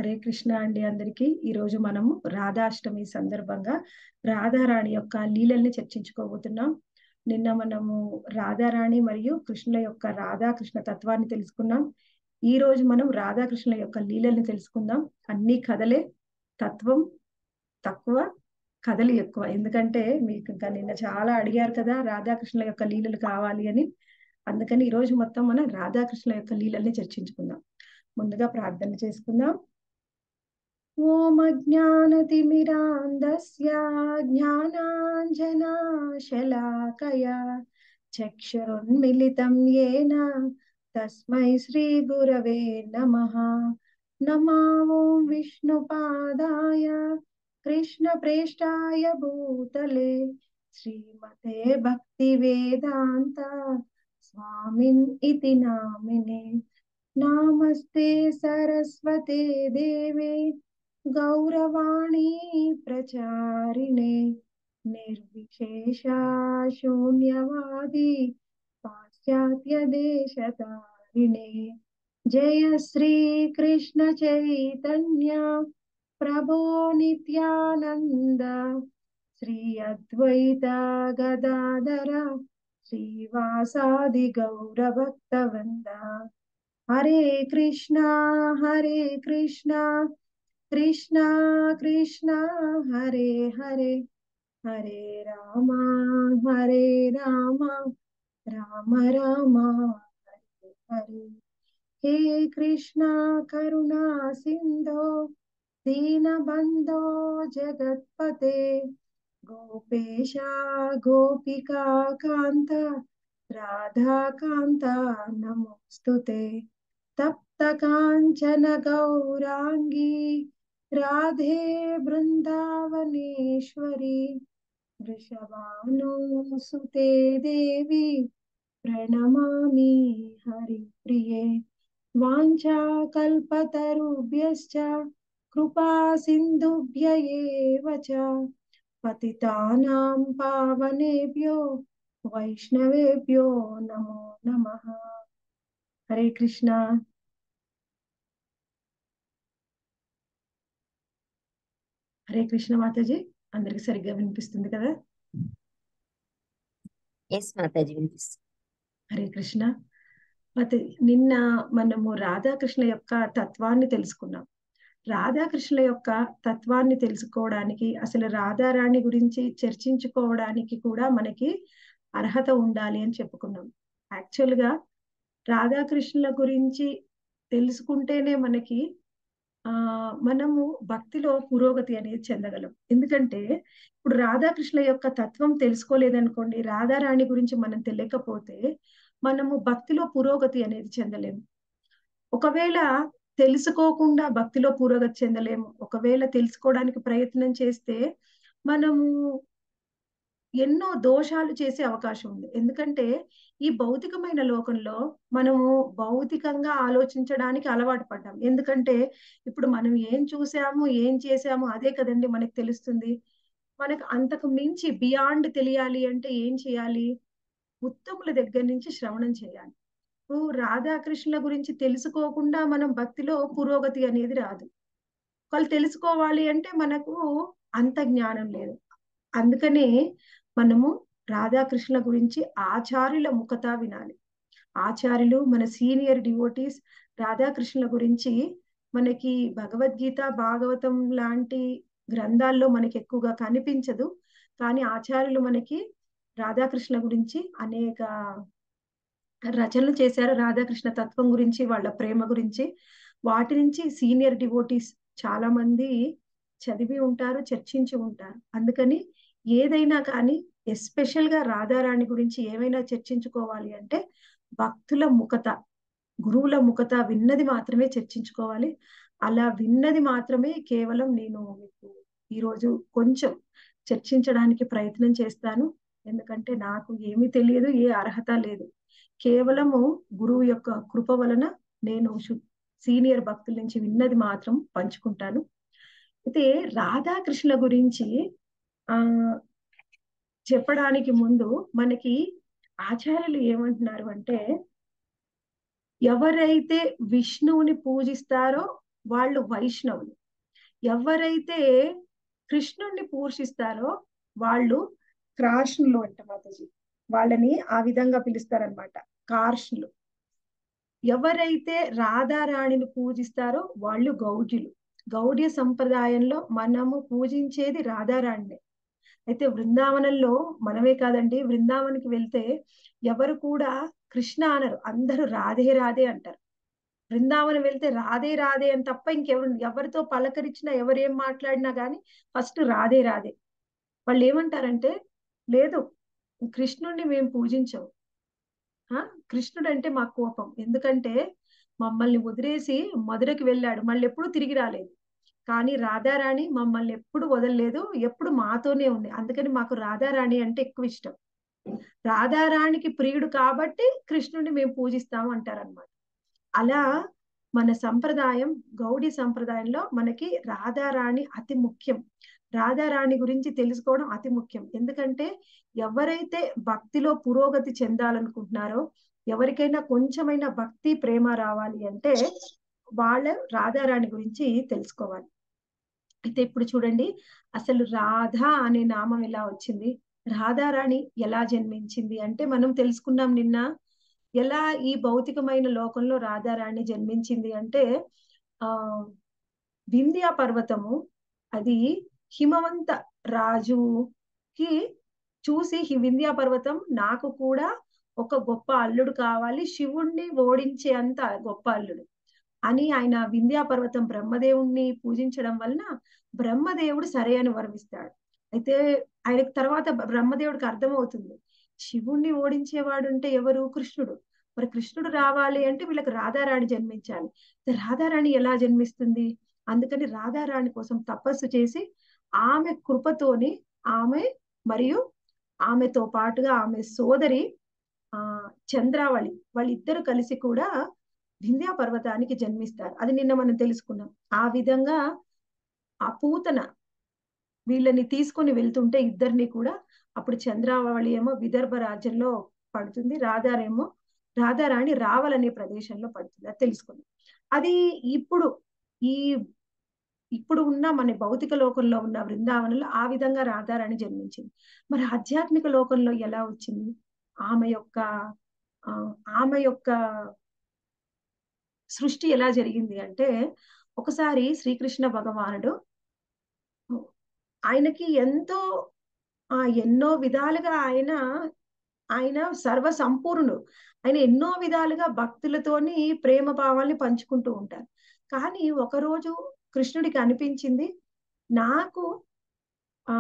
హరే కృష్ణ అండి అందరికీ ఈరోజు మనము రాధాష్టమి సందర్భంగా రాధారాణి యొక్క లీలల్ని చర్చించుకోబోతున్నాం నిన్న మనము రాధారాణి మరియు కృష్ణుల యొక్క రాధాకృష్ణ తత్వాన్ని తెలుసుకున్నాం ఈ రోజు మనం రాధాకృష్ణుల యొక్క లీలల్ని తెలుసుకుందాం అన్ని కథలే తత్వం తక్కువ కథలు ఎక్కువ ఎందుకంటే మీకు ఇంకా నిన్న చాలా అడిగారు కదా రాధాకృష్ణుల యొక్క లీలలు కావాలి అని అందుకని ఈ రోజు మొత్తం మనం రాధాకృష్ణుల యొక్క లీలల్ని చర్చించుకుందాం ముందుగా ప్రార్థన చేసుకుందాం ఓం అజ్ఞానతిమిరాంధస్య జ్ఞానాంజనాశలాకయా చక్షురున్మిలితం येन తస్మై శ్రీ గురవే నమః నమా ఓం విష్ణుపాదాయ కృష్ణప్రేష్టాయ భూతలే శ్రీమతే భక్తి వేదాంత స్వామిన్ ఇతి నామినే నామస్తే సరస్వతే దేవే గౌరవాణి ప్రచారిణే నిర్విశేష శూన్యవాది పాశ్చాత్య దేశతారిణే జయ శ్రీ కృష్ణ చైతన్య ప్రభో నిత్యానంద శ్రీ అద్వైత గదాధర శ్రీవాసాది గౌరభక్తవృంద హరే కృష్ణ హరే కృష్ణ కృష్ణ కృష్ణ హరే హరే హరే రామ హరే రామ రామ రామ హరే హరే హే కృష్ణ కరుణా సింధో దీనబంధో జగత్పతే గోపేశ గోపికా కాంత రాధాకాంత నమోస్తుతే తప్త కాంచన గౌరాంగీ రాధే బృందావనేశ్వరి వృషభానుసుతే దేవి ప్రణమామి హరి ప్రియే వాంఛాకల్పతరుభ్యశ్చ కృపా సింధుభ్య ఏవ చ పతితానాం పావనేభ్యో వైష్ణవేభ్యో నమో నమః హరే కృష్ణ హరే కృష్ణ మాతాజీ అందరికి సరిగ్గా వినిపిస్తుంది కదా ఎస్ మాతాజీ వినిపిస్తుంది హరే కృష్ణ ಮತ್ತೆ నిన్న మనము రాధాకృష్ణ యొక్క తత్వాన్ని తెలుసుకున్నాం రాధాకృష్ణుల యొక్క తత్వాన్ని తెలుసుకోవడానికి అసలు రాధారాణి గురించి చర్చించుకోవడానికి కూడా మనకి అర్హత ఉండాలి అని చెప్పుకున్నాం యాక్చువల్ గా రాధాకృష్ణుల గురించి తెలుసుకుంటేనే మనకి ఆ మనము భక్తిలో పురోగతి అనేది చెందగలం ఎందుకంటే ఇప్పుడు రాధాకృష్ణ యొక్క తత్వం తెలుసుకోలేదనుకోండి రాధారాణి గురించి మనం తెలియకపోతే మనము భక్తిలో పురోగతి అనేది చెందలేము ఒకవేళ తెలుసుకోకుండా భక్తిలో పురోగతి చెందలేము ఒకవేళ తెలుసుకోవడానికి ప్రయత్నం చేస్తే మనము ఎన్నో దోషాలు చేసే అవకాశం ఉంది ఎందుకంటే ఈ భౌతికమైన లోకంలో మనము భౌతికంగా ఆలోచించడానికి అలవాటు పడ్డాం ఎందుకంటే ఇప్పుడు మనం ఏం చూసాము ఏం చేసాము అదే కదండి మనకు తెలుస్తుంది మనకు అంతకు మించి బియాండ్ తెలియాలి అంటే ఏం చేయాలి ఉత్తముల దగ్గర నుంచి శ్రవణం చేయాలి ఇప్పుడు రాధాకృష్ణుల గురించి తెలుసుకోకుండా మనం భక్తిలో పురోగతి అనేది రాదు వాళ్ళు తెలుసుకోవాలి అంటే మనకు అంత జ్ఞానం లేదు అందుకనే మనము రాధాకృష్ణుల గురించి ఆచార్యుల ముఖత వినాలి ఆచార్యులు మన సీనియర్ డివోటీస్ రాధాకృష్ణుల గురించి మనకి భగవద్గీత భాగవతం లాంటి గ్రంథాల్లో మనకి ఎక్కువగా కనిపించదు కానీ ఆచార్యులు మనకి రాధాకృష్ణ గురించి అనేక రచనలు చేశారు రాధాకృష్ణ తత్వం గురించి వాళ్ళ ప్రేమ గురించి వాటి నుంచి సీనియర్ డివోటీస్ చాలా మంది చదివి ఉంటారు చర్చించి ఉంటారు అందుకని ఏదైనా కానీ ఎస్పెషల్ గా రాధారాణి గురించి ఏమైనా చర్చించుకోవాలి అంటే భక్తుల ముఖత గురువుల ముఖత విన్నది మాత్రమే చర్చించుకోవాలి అలా విన్నది మాత్రమే కేవలం నేను మీకు ఈరోజు కొంచెం చర్చించడానికి ప్రయత్నం చేస్తాను ఎందుకంటే నాకు ఏమీ తెలియదు ఏ అర్హత లేదు కేవలము గురువు యొక్క కృప వలన నేను సీనియర్ భక్తుల నుంచి విన్నది మాత్రం పంచుకుంటాను అయితే రాధాకృష్ణ గురించి ఆ చెప్పడానికి ముందు మనకి ఆచార్యులు ఏమంటున్నారు అంటే ఎవరైతే విష్ణువుని పూజిస్తారో వాళ్ళు వైష్ణవులు ఎవరైతే కృష్ణుణ్ణి పూజిస్తారో వాళ్ళు క్రాష్నులు అంట మాతాజీ వాళ్ళని ఆ విధంగా పిలుస్తారనమాట కార్ష్నులు ఎవరైతే రాధారాణిని పూజిస్తారో వాళ్ళు గౌడ్యులు గౌడ్య సంప్రదాయంలో మనము పూజించేది రాధారాణినే అయితే బృందావనంలో మనమే కాదండి బృందావనికి వెళ్తే ఎవరు కూడా కృష్ణ అనరు అందరూ రాధే రాధే అంటారు బృందావనం వెళ్తే రాధే రాధే అని తప్ప ఇంకెవరు ఎవరితో పలకరించినా ఎవరేం మాట్లాడినా కానీ ఫస్ట్ రాధే రాధే వాళ్ళు ఏమంటారంటే లేదు కృష్ణుడిని మేము పూజించము కృష్ణుడు అంటే మా కోపం ఎందుకంటే మమ్మల్ని వదిలేసి మధురకి వెళ్ళాడు మళ్ళీ ఎప్పుడు తిరిగి రాలేదు కానీ రాధారాణి మమ్మల్ని ఎప్పుడు వదలలేదు ఎప్పుడు మాతోనే ఉంది అందుకని మాకు రాధారాణి అంటే ఎక్కువ ఇష్టం రాధారాణికి ప్రియుడు కాబట్టి కృష్ణుడిని మేము పూజిస్తాము అంటారనమాట అలా మన సంప్రదాయం గౌడి సంప్రదాయంలో మనకి రాధారాణి అతి ముఖ్యం రాధారాణి గురించి తెలుసుకోవడం అతి ముఖ్యం ఎందుకంటే ఎవరైతే భక్తిలో పురోగతి చెందాలనుకుంటున్నారో ఎవరికైనా కొంచెమైనా భక్తి ప్రేమ రావాలి అంటే వాళ్ళ రాధారాణి గురించి తెలుసుకోవాలి అయితే ఇప్పుడు చూడండి అసలు రాధ అనే నామం ఎలా వచ్చింది రాధారాణి ఎలా జన్మించింది అంటే మనం తెలుసుకున్నాం నిన్న ఎలా ఈ భౌతికమైన లోకంలో రాధారాణి జన్మించింది అంటే ఆ వింధ్యా పర్వతము అది హిమవంత రాజుకి చూసి ఈ వింధ్యా పర్వతం నాకు కూడా ఒక గొప్ప అల్లుడు కావాలి శివుణ్ణి ఓడించే అంత గొప్ప అల్లుడు అని ఆయన వింధ్యా పర్వతం బ్రహ్మదేవుణ్ణి పూజించడం వలన బ్రహ్మదేవుడు సరే అని వరమిస్తాడు అయితే ఆయనకు తర్వాత బ్రహ్మదేవుడికి అర్థమవుతుంది శివుణ్ణి ఓడించేవాడు అంటే ఎవరు కృష్ణుడు మరి కృష్ణుడు రావాలి అంటే వీళ్ళకి రాధారాణి జన్మించాలి రాధారాణి ఎలా జన్మిస్తుంది అందుకని రాధారాణి కోసం తపస్సు చేసి ఆమె కృపతోని ఆమె మరియు ఆమెతో పాటుగా ఆమె సోదరి ఆ చంద్రావళి వాళ్ళిద్దరు కలిసి కూడా వింధ్యా పర్వతానికి జన్మిస్తారు అది నిన్న మనం తెలుసుకున్నాం ఆ విధంగా ఆ పూతన వీళ్ళని తీసుకొని వెళ్తుంటే ఇద్దరిని కూడా అప్పుడు చంద్రావళి ఏమో విదర్భ రాజ్యంలో పడుతుంది రాధారేమో రాధారాణి రావలనే ప్రదేశంలో పడుతుంది అది తెలుసుకుంది అది ఇప్పుడు ఈ ఇప్పుడు ఉన్న మన భౌతిక లోకంలో ఉన్న బృందావనంలో ఆ విధంగా రాధారాణి జన్మించింది మరి ఆధ్యాత్మిక లోకంలో ఎలా వచ్చింది ఆమె యొక్క ఆమె యొక్క సృష్టి ఎలా జరిగింది అంటే ఒకసారి శ్రీకృష్ణ భగవానుడు ఆయనకి ఎంతో ఆ ఎన్నో విధాలుగా ఆయన ఆయన సర్వ సంపూర్ణుడు ఆయన ఎన్నో విధాలుగా భక్తులతోని ప్రేమ భావాల్ని పంచుకుంటూ ఉంటారు కానీ ఒకరోజు కృష్ణుడికి అనిపించింది నాకు ఆ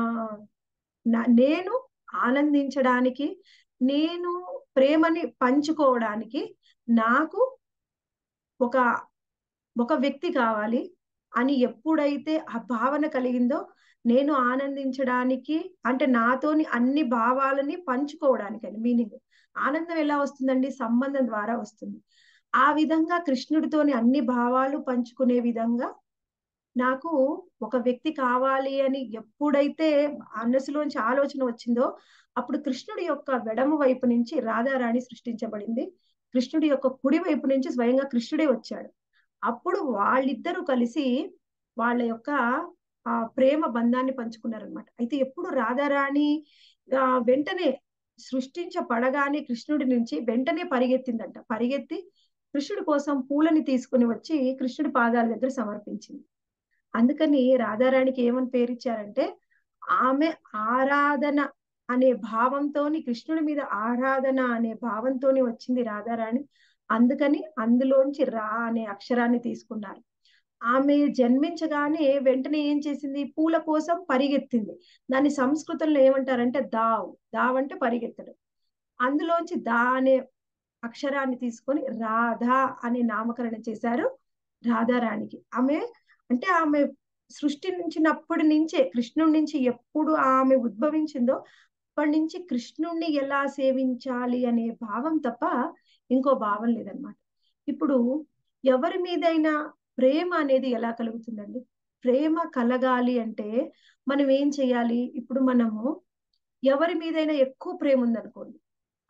నేను ఆనందించడానికి నేను ప్రేమని పంచుకోవడానికి నాకు ఒక ఒక వ్యక్తి కావాలి అని ఎప్పుడైతే ఆ భావన కలిగిందో నేను ఆనందించడానికి అంటే నాతోని అన్ని భావాలని పంచుకోవడానికి అని మీనింగ్ ఆనందం ఎలా వస్తుందండి సంబంధం ద్వారా వస్తుంది ఆ విధంగా కృష్ణుడితోని అన్ని భావాలు పంచుకునే విధంగా నాకు ఒక వ్యక్తి కావాలి అని ఎప్పుడైతే మనసులోంచి ఆలోచన వచ్చిందో అప్పుడు కృష్ణుడి యొక్క వెడమ వైపు నుంచి రాధారాణి సృష్టించబడింది కృష్ణుడి యొక్క కుడి వైపు నుంచి స్వయంగా కృష్ణుడే వచ్చాడు అప్పుడు వాళ్ళిద్దరూ కలిసి వాళ్ళ యొక్క ఆ ప్రేమ బంధాన్ని పంచుకున్నారనమాట అయితే ఎప్పుడు రాధారాణి ఆ వెంటనే సృష్టించబడగానే కృష్ణుడి నుంచి వెంటనే పరిగెత్తిందంట పరిగెత్తి కృష్ణుడి కోసం పూలని తీసుకుని వచ్చి కృష్ణుడి పాదాల దగ్గర సమర్పించింది అందుకని రాధారాణికి ఏమని పేరిచ్చారంటే ఆమె ఆరాధన అనే భావంతోని కృష్ణుడి మీద ఆరాధన అనే భావంతోని వచ్చింది రాధారాణి అందుకని అందులోంచి రా అనే అక్షరాన్ని తీసుకున్నారు ఆమె జన్మించగానే వెంటనే ఏం చేసింది పూల కోసం పరిగెత్తింది దాన్ని సంస్కృతంలో ఏమంటారంటే దావ్ దావ్ అంటే పరిగెత్తడం అందులోంచి దా అనే అక్షరాన్ని తీసుకొని రాధా అనే నామకరణం చేశారు రాధారాణికి ఆమె అంటే ఆమె సృష్టించినప్పటి నుంచే కృష్ణుడి నుంచి ఎప్పుడు ఆమె ఉద్భవించిందో అప్పటి నుంచి కృష్ణుణ్ణి ఎలా సేవించాలి అనే భావం తప్ప ఇంకో భావం లేదనమాట ఇప్పుడు ఎవరి మీదైనా ప్రేమ అనేది ఎలా కలుగుతుందండి ప్రేమ కలగాలి అంటే మనం ఏం చేయాలి ఇప్పుడు మనము ఎవరి మీదైనా ఎక్కువ ప్రేమ ఉందనుకోండి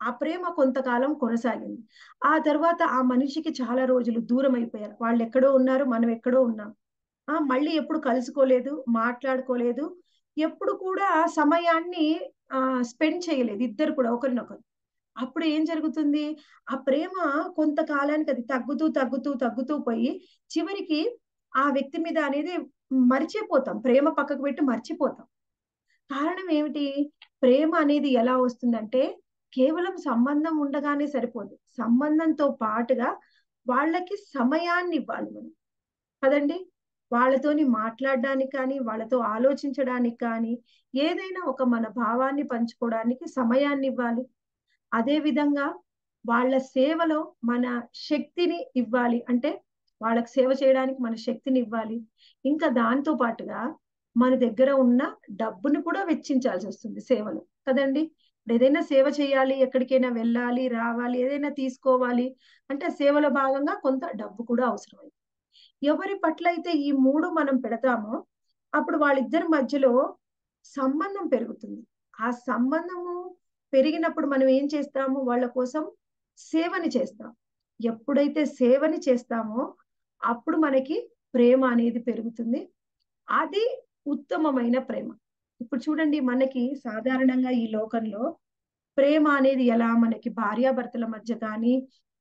ఆ ప్రేమ కొంతకాలం కొనసాగింది ఆ తర్వాత ఆ మనిషికి చాలా రోజులు దూరం అయిపోయారు వాళ్ళు ఎక్కడో ఉన్నారు మనం ఎక్కడో ఉన్నాం ఆ మళ్ళీ ఎప్పుడు కలుసుకోలేదు మాట్లాడుకోలేదు ఎప్పుడు కూడా సమయాన్ని ఆ స్పెండ్ చేయలేదు ఇద్దరు కూడా ఒకరినొకరు అప్పుడు ఏం జరుగుతుంది ఆ ప్రేమ కొంతకాలానికి అది తగ్గుతూ తగ్గుతూ తగ్గుతూ పోయి చివరికి ఆ వ్యక్తి మీద అనేది మర్చిపోతాం ప్రేమ పక్కకు పెట్టి మర్చిపోతాం కారణం ఏమిటి ప్రేమ అనేది ఎలా వస్తుందంటే కేవలం సంబంధం ఉండగానే సరిపోదు సంబంధంతో పాటుగా వాళ్ళకి సమయాన్ని ఇవ్వాలి మనం కదండి వాళ్ళతోని మాట్లాడడానికి కానీ వాళ్ళతో ఆలోచించడానికి కానీ ఏదైనా ఒక మన భావాన్ని పంచుకోవడానికి సమయాన్ని ఇవ్వాలి అదే విధంగా వాళ్ళ సేవలో మన శక్తిని ఇవ్వాలి అంటే వాళ్ళకి సేవ చేయడానికి మన శక్తిని ఇవ్వాలి ఇంకా దాంతో పాటుగా మన దగ్గర ఉన్న డబ్బును కూడా వెచ్చించాల్సి వస్తుంది సేవలో కదండి ఏదైనా సేవ చేయాలి ఎక్కడికైనా వెళ్ళాలి రావాలి ఏదైనా తీసుకోవాలి అంటే సేవలో భాగంగా కొంత డబ్బు కూడా అవసరమైంది ఎవరి పట్ల అయితే ఈ మూడు మనం పెడతామో అప్పుడు వాళ్ళిద్దరి మధ్యలో సంబంధం పెరుగుతుంది ఆ సంబంధము పెరిగినప్పుడు మనం ఏం చేస్తాము వాళ్ళ కోసం సేవని చేస్తాం ఎప్పుడైతే సేవని చేస్తామో అప్పుడు మనకి ప్రేమ అనేది పెరుగుతుంది అది ఉత్తమమైన ప్రేమ ఇప్పుడు చూడండి మనకి సాధారణంగా ఈ లోకంలో ప్రేమ అనేది ఎలా మనకి భార్యాభర్తల మధ్య కానీ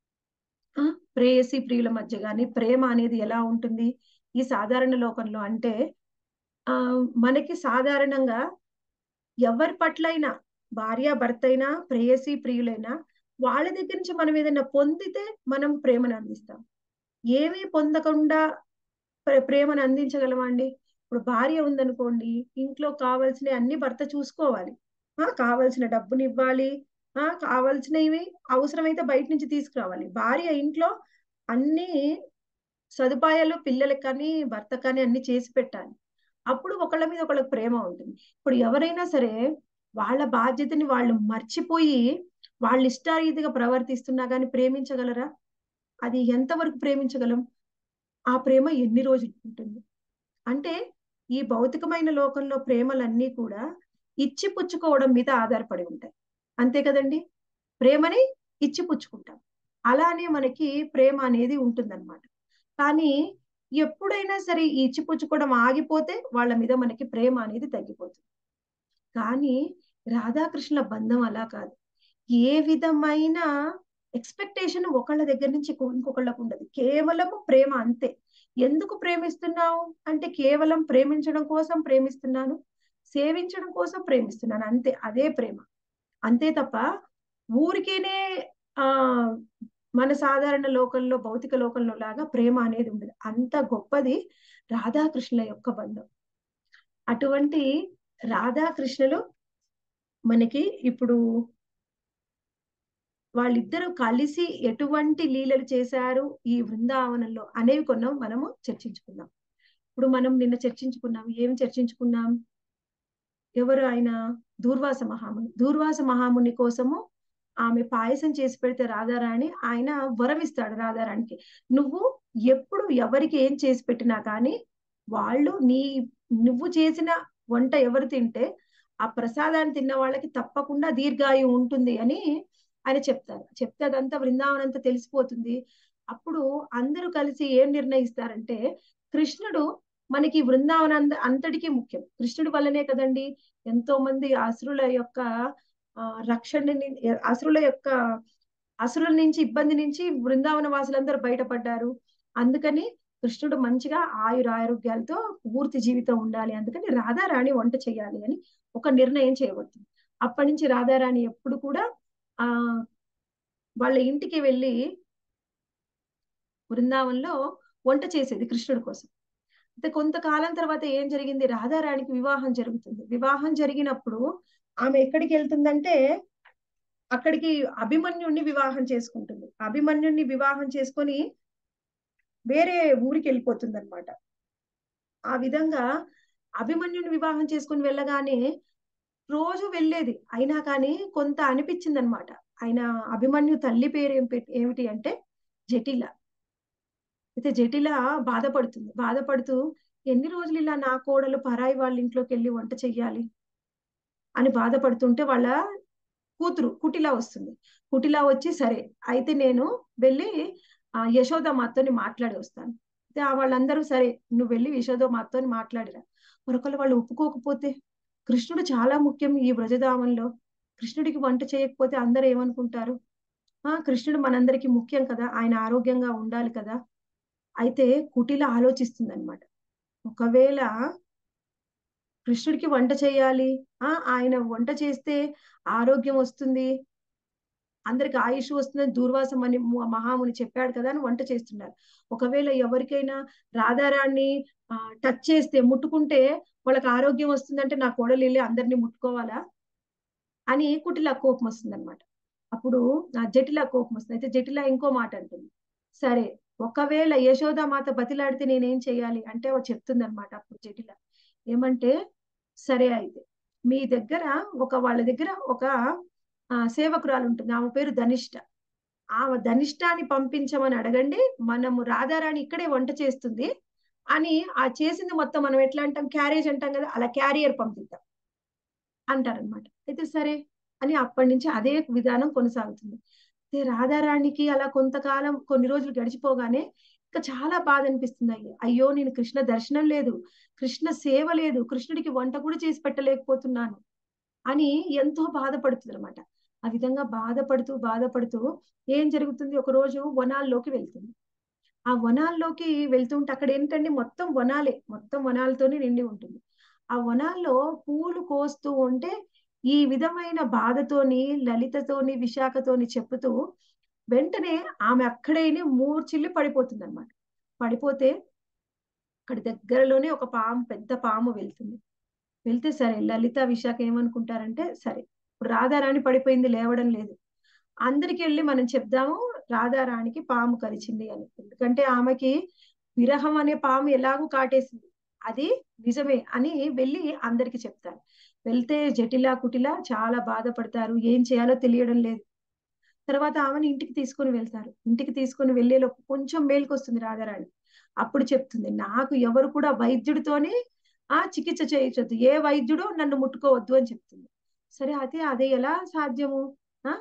ప్రేయసి ప్రియుల మధ్య కానీ ప్రేమ అనేది ఎలా ఉంటుంది ఈ సాధారణ లోకంలో అంటే ఆ మనకి సాధారణంగా ఎవరి పట్లైనా భార్య భర్త అయినా ప్రేయసి ప్రియులైనా వాళ్ళ దగ్గర నుంచి మనం ఏదైనా పొందితే మనం ప్రేమను అందిస్తాం ఏమీ పొందకుండా ప్రేమను అందించగలమా అండి ఇప్పుడు భార్య ఉందనుకోండి ఇంట్లో కావాల్సిన అన్ని భర్త చూసుకోవాలి ఆ కావాల్సిన డబ్బుని ఇవ్వాలి ఆ కావాల్సినవి అవసరమైతే బయట నుంచి తీసుకురావాలి భార్య ఇంట్లో అన్ని సదుపాయాలు పిల్లలకి కానీ భర్త కానీ అన్ని చేసి పెట్టాలి అప్పుడు ఒకళ్ళ మీద ఒకళ్ళకి ప్రేమ ఉంటుంది ఇప్పుడు ఎవరైనా సరే వాళ్ళ బాధ్యతని వాళ్ళు మర్చిపోయి వాళ్ళ ఇష్టారీతిగా ప్రవర్తిస్తున్నా కానీ ప్రేమించగలరా అది ఎంతవరకు ప్రేమించగలం ఆ ప్రేమ ఎన్ని రోజులు ఉంటుంది అంటే ఈ భౌతికమైన లోకంలో ప్రేమలన్నీ కూడా ఇచ్చి పుచ్చుకోవడం మీద ఆధారపడి ఉంటాయి అంతే కదండి ప్రేమని ఇచ్చి పుచ్చుకుంటాం అలానే మనకి ప్రేమ అనేది ఉంటుందన్నమాట కానీ ఎప్పుడైనా సరే ఈ ఇచ్చిపుచ్చుకోవడం ఆగిపోతే వాళ్ళ మీద మనకి ప్రేమ అనేది తగ్గిపోతుంది కానీ రాధాకృష్ణ బంధం అలా కాదు ఏ విధమైన ఎక్స్పెక్టేషన్ ఒకళ్ళ దగ్గర నుంచి ఇంకొకళ్ళకు ఉండదు కేవలము ప్రేమ అంతే ఎందుకు ప్రేమిస్తున్నావు అంటే కేవలం ప్రేమించడం కోసం ప్రేమిస్తున్నాను సేవించడం కోసం ప్రేమిస్తున్నాను అంతే అదే ప్రేమ అంతే తప్ప ఊరికేనే ఆ మన సాధారణ లోకంలో భౌతిక లోకంలో లాగా ప్రేమ అనేది ఉండదు అంత గొప్పది రాధాకృష్ణుల యొక్క బంధం అటువంటి రాధాకృష్ణులు మనకి ఇప్పుడు వాళ్ళిద్దరూ కలిసి ఎటువంటి లీలలు చేశారు ఈ బృందావనంలో అనేవి కొన్నాం మనము చర్చించుకుందాం ఇప్పుడు మనం నిన్న చర్చించుకున్నాం ఏం చర్చించుకున్నాం ఎవరు ఆయన దూర్వాస మహాముని దూర్వాస మహాముని కోసము ఆమె పాయసం చేసి పెడితే రాధారాణి ఆయన వరం ఇస్తాడు రాధారాణికి నువ్వు ఎప్పుడు ఎవరికి ఏం చేసి పెట్టినా కానీ వాళ్ళు నీ నువ్వు చేసిన వంట ఎవరు తింటే ఆ ప్రసాదాన్ని తిన్న వాళ్ళకి తప్పకుండా దీర్ఘాయు ఉంటుంది అని ఆయన చెప్తారు చెప్తే అదంతా బృందావనం అంతా తెలిసిపోతుంది అప్పుడు అందరూ కలిసి ఏం నిర్ణయిస్తారంటే కృష్ణుడు మనకి బృందావనం అంత అంతటికీ ముఖ్యం కృష్ణుడి వల్లనే కదండి ఎంతో మంది అసురుల యొక్క ఆ రక్షణ అసురుల యొక్క అసురుల నుంచి ఇబ్బంది నుంచి బృందావన వాసులందరూ బయటపడ్డారు అందుకని కృష్ణుడు మంచిగా ఆయురారోగ్యాలతో పూర్తి జీవితం ఉండాలి అందుకని రాధారాణి వంట చేయాలి అని ఒక నిర్ణయం చేయబడుతుంది అప్పటి నుంచి రాధారాణి ఎప్పుడు కూడా ఆ వాళ్ళ ఇంటికి వెళ్ళి బృందావనంలో వంట చేసేది కృష్ణుడి కోసం అయితే కొంతకాలం తర్వాత ఏం జరిగింది రాధారాణికి వివాహం జరుగుతుంది వివాహం జరిగినప్పుడు ఆమె ఎక్కడికి వెళ్తుందంటే అక్కడికి అభిమన్యుణ్ణి వివాహం చేసుకుంటుంది అభిమన్యుణ్ణి వివాహం చేసుకొని వేరే ఊరికి వెళ్ళిపోతుంది అనమాట ఆ విధంగా అభిమన్యుని వివాహం చేసుకుని వెళ్ళగానే రోజు వెళ్ళేది అయినా కానీ కొంత అనిపించింది అనమాట ఆయన అభిమన్యు తల్లి పేరు ఏం ఏమిటి అంటే జటిల అయితే జటిల బాధపడుతుంది బాధపడుతూ ఎన్ని రోజులు ఇలా నా కోడలు పరాయి వాళ్ళ ఇంట్లోకి వెళ్ళి వంట చెయ్యాలి అని బాధపడుతుంటే వాళ్ళ కూతురు కుటిల వస్తుంది కుటిల వచ్చి సరే అయితే నేను వెళ్ళి ఆ యశోద మాతోని మాట్లాడి వస్తాను అయితే ఆ వాళ్ళందరూ సరే నువ్వు వెళ్ళి యశోద మాతోని మాట్లాడిరా మరొకరు వాళ్ళు ఒప్పుకోకపోతే కృష్ణుడు చాలా ముఖ్యం ఈ వ్రజధామంలో కృష్ణుడికి వంట చేయకపోతే అందరూ ఏమనుకుంటారు ఆ కృష్ణుడు మనందరికి ముఖ్యం కదా ఆయన ఆరోగ్యంగా ఉండాలి కదా అయితే కుటిల ఆలోచిస్తుంది అనమాట ఒకవేళ కృష్ణుడికి వంట చేయాలి ఆ ఆయన వంట చేస్తే ఆరోగ్యం వస్తుంది అందరికి ఆయుష్ వస్తుందని దూర్వాసం అని ము- మహాముని చెప్పాడు కదా అని వంట చేస్తున్నారు ఒకవేళ ఎవరికైనా రాధారాన్ని ఆ టచ్ చేస్తే ముట్టుకుంటే వాళ్ళకి ఆరోగ్యం వస్తుందంటే నా కోడలు వెళ్ళి అందరినీ ముట్టుకోవాలా అని కుటిల కోపం వస్తుంది అనమాట అప్పుడు నా జటిల కోపం వస్తుంది అయితే జటిల ఇంకో మాట అంటుంది సరే ఒకవేళ యశోదామాత బతిలాడితే నేనేం చేయాలి అంటే ఆవిడ చెప్తుంది అనమాట అప్పుడు జటిల ఏమంటే సరే అయితే మీ దగ్గర ఒక వాళ్ళ దగ్గర ఒక ఆ, సేవకురాలు ఉంటుంది ఆమె పేరు ధనిష్ట ఆమె ధనిష్టాన్ని పంపించమని అడగండి మనము రాధారాణి ఇక్కడే వంట చేస్తుంది అని ఆ చేసింది మొత్తం మనం ఎట్లా అంటాం క్యారేజ్ అంటాం కదా అలా క్యారియర్ పంపిద్దాం అంటారనమాట అయితే సరే అని అప్పటి నుంచి అదే విధానం కొనసాగుతుంది అయితే రాధారాణికి అలా కొంతకాలం కొన్ని రోజులు గడిచిపోగానే ఇంకా చాలా బాధ అనిపిస్తుంది అయ్యో అయ్యో నేను కృష్ణ దర్శనం లేదు కృష్ణ సేవ లేదు కృష్ణుడికి వంట కూడా చేసి పెట్టలేకపోతున్నాను అని ఎంతో బాధపడుతుంది అనమాట ఆ విధంగా బాధపడుతూ బాధపడుతూ ఏం జరుగుతుంది ఒక రోజు వనాల్లోకి వెళ్తుంది ఆ వనాల్లోకి వెళ్తుంటే అక్కడ ఏంటండి మొత్తం వనాలే మొత్తం వనాలతోనే నిండి ఉంటుంది ఆ వనాల్లో పూలు కోస్తూ ఉంటే ఈ విధమైన బాధతోని లలితతోని విశాఖతోని చెప్పుతూ వెంటనే ఆమె అక్కడే మూర్చిల్లి పడిపోతుంది అనమాట పడిపోతే అక్కడ దగ్గరలోనే ఒక పాము పెద్ద పాము వెళ్తుంది వెళ్తే సరే లలిత విశాఖ ఏమనుకుంటారంటే సరే ఇప్పుడు రాధారాణి పడిపోయింది లేవడం లేదు అందరికి వెళ్ళి మనం చెప్దాము రాధారాణికి పాము కరిచింది అని ఎందుకంటే ఆమెకి విరహం అనే పాము ఎలాగూ కాటేసింది అది నిజమే అని వెళ్ళి అందరికి చెప్తారు వెళ్తే జటిల కుటిల చాలా బాధపడతారు ఏం చేయాలో తెలియడం లేదు తర్వాత ఆమెను ఇంటికి తీసుకొని వెళ్తారు ఇంటికి తీసుకొని వెళ్ళేలోపు కొంచెం మేలుకు వస్తుంది రాధారాణి అప్పుడు చెప్తుంది నాకు ఎవరు కూడా వైద్యుడితోనే ఆ చికిత్స చేయించొద్దు ఏ వైద్యుడు నన్ను ముట్టుకోవద్దు అని చెప్తుంది సరే అదే అదే ఎలా సాధ్యము ఆ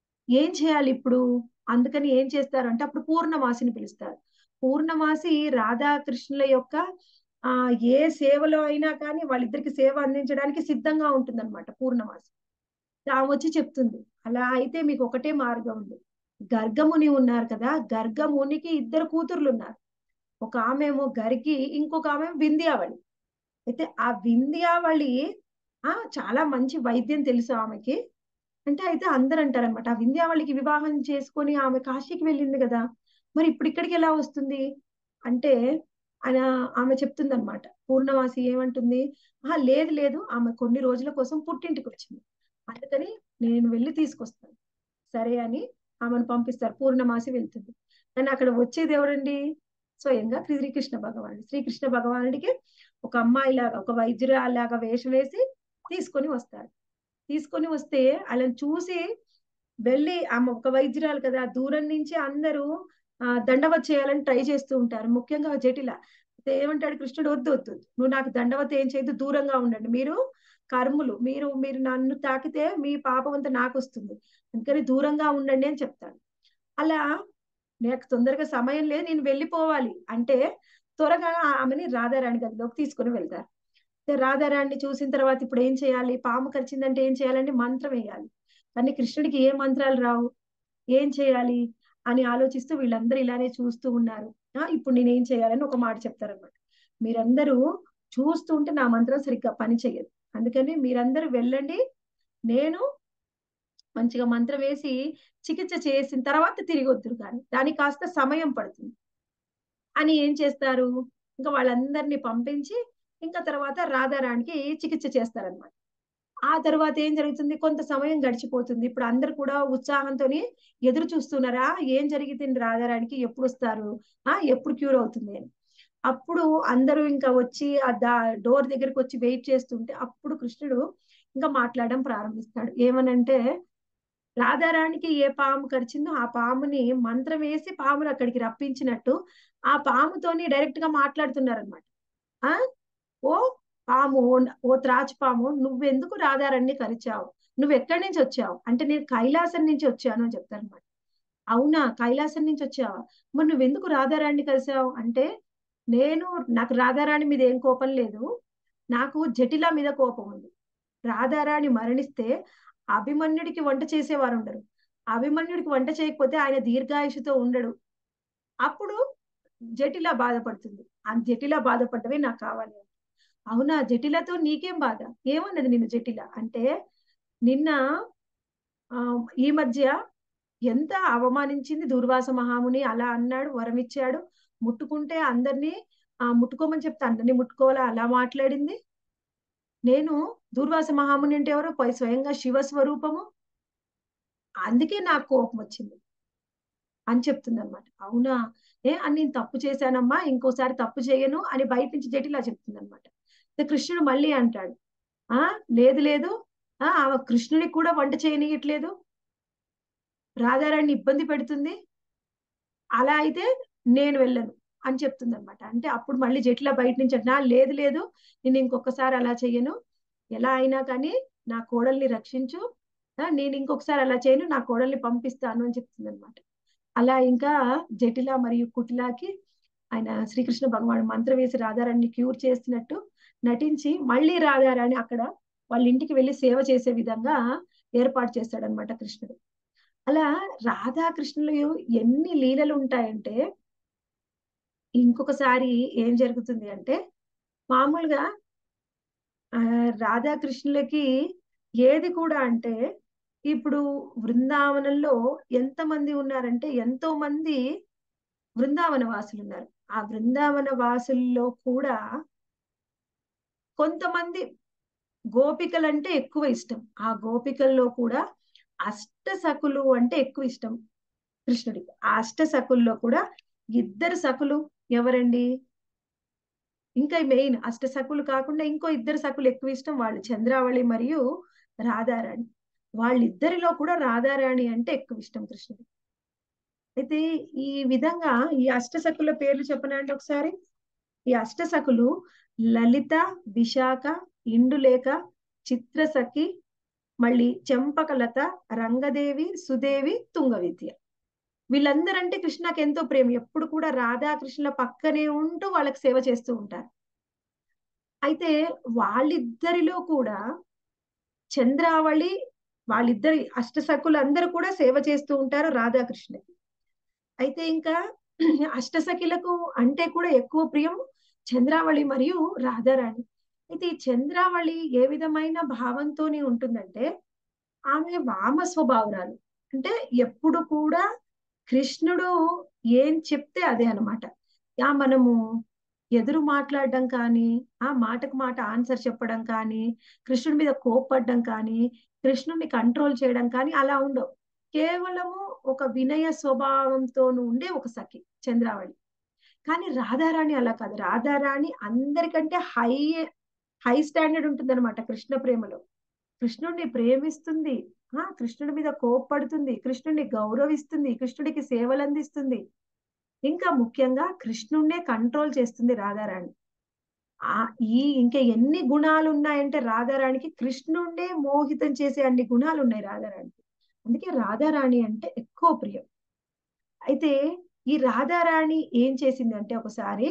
ఏం చేయాలి ఇప్పుడు అందుకని ఏం చేస్తారు అంటే అప్పుడు పూర్ణమాసిని పిలుస్తారు పూర్ణమాసి రాధాకృష్ణుల యొక్క ఆ ఏ సేవలో అయినా కానీ వాళ్ళిద్దరికి సేవ అందించడానికి సిద్ధంగా ఉంటుందన్నమాట పూర్ణమాసి ఆమె వచ్చి చెప్తుంది అలా అయితే మీకు ఒకటే మార్గం ఉంది గర్గముని ఉన్నారు కదా గర్గమునికి ఇద్దరు కూతుర్లు ఉన్నారు ఒక ఆమెమో గర్గి ఇంకొక ఆమె వింధ్యావళి అయితే ఆ వింధ్యావళి ఆ చాలా మంచి వైద్యం తెలుసు ఆమెకి అంటే అయితే అందరు అంటారనమాట ఆ వింధ్యావళికి వివాహం చేసుకొని ఆమె కాశీకి వెళ్ళింది కదా మరి ఇప్పుడు ఇక్కడికి ఎలా వస్తుంది అంటే ఆయన ఆమె చెప్తుంది అనమాట పూర్ణవాసి ఏమంటుంది ఆ లేదు లేదు ఆమె కొన్ని రోజుల కోసం పుట్టింటికి వచ్చింది అందుకని నేను వెళ్ళి తీసుకొస్తాను సరే అని ఆమెను పంపిస్తారు పూర్ణమాసి వెళ్తుంది కానీ అక్కడ వచ్చేది ఎవరండి స్వయంగా శ్రీకృష్ణ భగవానుడు శ్రీకృష్ణ భగవానుడికి ఒక అమ్మాయి లాగా ఒక వైద్యురాలాగా వేషం వేసి తీసుకొని వస్తారు తీసుకొని వస్తే వాళ్ళని చూసి వెళ్ళి ఆమె ఒక వైద్యురాలు కదా దూరం నుంచి అందరూ ఆ దండవత్ చేయాలని ట్రై చేస్తూ ఉంటారు ముఖ్యంగా జటిల అయితే ఏమంటాడు కృష్ణుడు వద్దు వద్దు వద్దు. నువ్వు నాకు దండవత్ ఏం చేయదు దూరంగా ఉండండి మీరు కర్ములు మీరు మీరు నన్ను తాకితే మీ పాపం అంతా నాకు వస్తుంది అందుకని దూరంగా ఉండండి అని చెప్తాడు అలా నాకు తొందరగా సమయం లేదు నేను వెళ్ళిపోవాలి అంటే త్వరగా ఆమెని రాధారాణి గదిలోకి తీసుకుని వెళ్తారు అయితే రాధారాణిని చూసిన తర్వాత ఇప్పుడు ఏం చేయాలి పాము కరిచిందంటే ఏం చేయాలంటే మంత్రం వేయాలి కానీ కృష్ణుడికి ఏ మంత్రాలు రావు ఏం చేయాలి అని ఆలోచిస్తూ వీళ్ళందరూ ఇలానే చూస్తూ ఉన్నారు ఆ ఇప్పుడు నేనేం చేయాలని ఒక మాట చెప్తారనమాట మీరందరూ చూస్తూ ఉంటే నా మంత్రం సరిగ్గా పని చేయదు అందుకని మీరందరూ వెళ్ళండి నేను మంచిగా మంత్రం వేసి చికిత్స చేసిన తర్వాత తిరిగి వద్దురు కానీ దానికి కాస్త సమయం పడుతుంది అని ఏం చేస్తారు ఇంకా వాళ్ళందరినీ పంపించి ఇంకా తర్వాత రాధారాణికి చికిత్స చేస్తారనమాట ఆ తర్వాత ఏం జరుగుతుంది కొంత సమయం గడిచిపోతుంది ఇప్పుడు అందరు కూడా ఉత్సాహంతో ఎదురు చూస్తున్నారా ఏం జరిగింది రాధారాణికి ఎప్పుడు వస్తారు ఆ ఎప్పుడు క్యూర్ అవుతుంది అని అప్పుడు అందరూ ఇంకా వచ్చి ఆ దా డోర్ దగ్గరికి వచ్చి వెయిట్ చేస్తుంటే అప్పుడు కృష్ణుడు ఇంకా మాట్లాడడం ప్రారంభిస్తాడు ఏమనంటే రాధారాణికి ఏ పాము కరిచిందో ఆ పాముని మంత్రం వేసి పామును అక్కడికి రప్పించినట్టు ఆ పాముతోని డైరెక్ట్ గా మాట్లాడుతున్నారనమాట ఆ ఓ పాము ఓ త్రాచు పాము నువ్వెందుకు రాధారాణ్ణి కరిచావు నువ్వు ఎక్కడి నుంచి వచ్చావు అంటే నేను కైలాసం నుంచి వచ్చాను అని చెప్తాను అనమాట అవునా కైలాసం నుంచి వచ్చావా మరి నువ్వెందుకు రాధారాణి కలిసావు అంటే నేను నాకు రాధారాణి మీద ఏం కోపం లేదు నాకు జటిల మీద కోపం ఉంది రాధారాణి మరణిస్తే అభిమన్యుడికి వంట చేసేవారు ఉండరు అభిమన్యుడికి వంట చేయకపోతే ఆయన దీర్ఘాయుషుతో ఉండడు అప్పుడు జటిల బాధపడుతుంది ఆ జటిల బాధపడ్డవే నాకు కావాలి అవునా జటిలతో నీకేం బాధ ఏమన్నది నిన్ను జటిల అంటే నిన్న ఆ ఈ మధ్య ఎంత అవమానించింది దుర్వాస మహాముని అలా అన్నాడు వరం ఇచ్చాడు ముట్టుకుంటే అందరినీ ఆ ముట్టుకోమని చెప్తే అందరినీ ముట్టుకోవాలా అలా మాట్లాడింది నేను దూర్వాస మహాముని అంటే ఎవరు పై స్వయంగా శివ స్వరూపము అందుకే నాకు కోపం వచ్చింది అని చెప్తుంది అనమాట అవునా ఏ అని నేను తప్పు చేశానమ్మా ఇంకోసారి తప్పు చేయను అని బయట నుంచి జటిలా చెప్తుంది అనమాట కృష్ణుడు మళ్ళీ అంటాడు ఆ లేదు లేదు ఆ ఆమె కృష్ణుడికి కూడా వంట చేయనియట్లేదు రాధారాణి ఇబ్బంది పెడుతుంది అలా అయితే నేను వెళ్ళను అని చెప్తుంది అనమాట అంటే అప్పుడు మళ్ళీ జట్ల బయట నుంచి అంటున్నా లేదు లేదు నేను ఇంకొకసారి అలా చెయ్యను ఎలా అయినా కానీ నా కోడల్ని రక్షించు నేను ఇంకొకసారి అలా చేయను నా కోడల్ని పంపిస్తాను అని చెప్తుంది అనమాట అలా ఇంకా జటిల మరియు కుటిలాకి ఆయన శ్రీకృష్ణ భగవాన్ మంత్రం వేసి రాధారాణి క్యూర్ చేసినట్టు నటించి మళ్ళీ రాధారాణి అక్కడ వాళ్ళ ఇంటికి వెళ్ళి సేవ చేసే విధంగా ఏర్పాటు చేస్తాడనమాట కృష్ణుడు అలా రాధాకృష్ణులు ఎన్ని లీలలు ఉంటాయంటే ఇంకొకసారి ఏం జరుగుతుంది అంటే మామూలుగా ఆ రాధాకృష్ణులకి ఏది కూడా అంటే ఇప్పుడు బృందావనంలో ఎంతమంది ఉన్నారంటే ఎంతో మంది బృందావన వాసులు ఉన్నారు ఆ బృందావన వాసుల్లో కూడా కొంతమంది గోపికలంటే ఎక్కువ ఇష్టం ఆ గోపికల్లో కూడా అష్ట సకులు అంటే ఎక్కువ ఇష్టం కృష్ణుడికి ఆ అష్ట సకుల్లో కూడా ఇద్దరు సకులు ఎవరండి ఇంకా మెయిన్ అష్ట సకులు కాకుండా ఇంకో ఇద్దరు సకులు ఎక్కువ ఇష్టం వాళ్ళు చంద్రావళి మరియు రాధారాణి వాళ్ళిద్దరిలో కూడా రాధారాణి అంటే ఎక్కువ ఇష్టం కృష్ణుడి అయితే ఈ విధంగా ఈ అష్ట సకుల పేర్లు చెప్పనండి ఒకసారి ఈ అష్ట సకులు లలిత విశాఖ ఇండులేఖ చిత్రసఖి మళ్ళీ చెంపకలత రంగదేవి సుదేవి తుంగవిద్య వీళ్ళందరంటే కృష్ణకి ఎంతో ప్రేమ ఎప్పుడు కూడా రాధాకృష్ణుల పక్కనే ఉంటూ వాళ్ళకి సేవ చేస్తూ ఉంటారు అయితే వాళ్ళిద్దరిలో కూడా చంద్రావళి వాళ్ళిద్దరి అష్టసకులు అందరూ కూడా సేవ చేస్తూ ఉంటారు రాధాకృష్ణకి అయితే ఇంకా అష్టసఖిలకు అంటే కూడా ఎక్కువ ప్రియం చంద్రావళి మరియు రాధారాణి అయితే ఈ చంద్రావళి ఏ విధమైన భావంతోనే ఉంటుందంటే ఆమె వామ స్వభావరాలు అంటే ఎప్పుడు కూడా కృష్ణుడు ఏం చెప్తే అదే అనమాట ఆ మనము ఎదురు మాట్లాడడం కానీ ఆ మాటకు మాట ఆన్సర్ చెప్పడం కానీ కృష్ణుడి మీద కోప్పడడం కానీ కృష్ణుడిని కంట్రోల్ చేయడం కానీ అలా ఉండవు కేవలము ఒక వినయ స్వభావంతో ఉండే ఒక సఖి చంద్రావళి కానీ రాధారాణి అలా కాదు రాధారాణి అందరికంటే హై హై స్టాండర్డ్ ఉంటుంది అనమాట కృష్ణ ప్రేమలో కృష్ణుడిని ప్రేమిస్తుంది ఆ కృష్ణుడి మీద కోప్పడుతుంది కృష్ణుడిని గౌరవిస్తుంది కృష్ణుడికి సేవలు అందిస్తుంది ఇంకా ముఖ్యంగా కృష్ణుడినే కంట్రోల్ చేస్తుంది రాధారాణి ఆ ఈ ఇంకా ఎన్ని గుణాలు ఉన్నాయంటే రాధారాణికి కృష్ణుడినే మోహితం చేసే అన్ని గుణాలు ఉన్నాయి రాధారాణికి అందుకే రాధారాణి అంటే ఎక్కువ ప్రియం అయితే ఈ రాధారాణి ఏం చేసింది అంటే ఒకసారి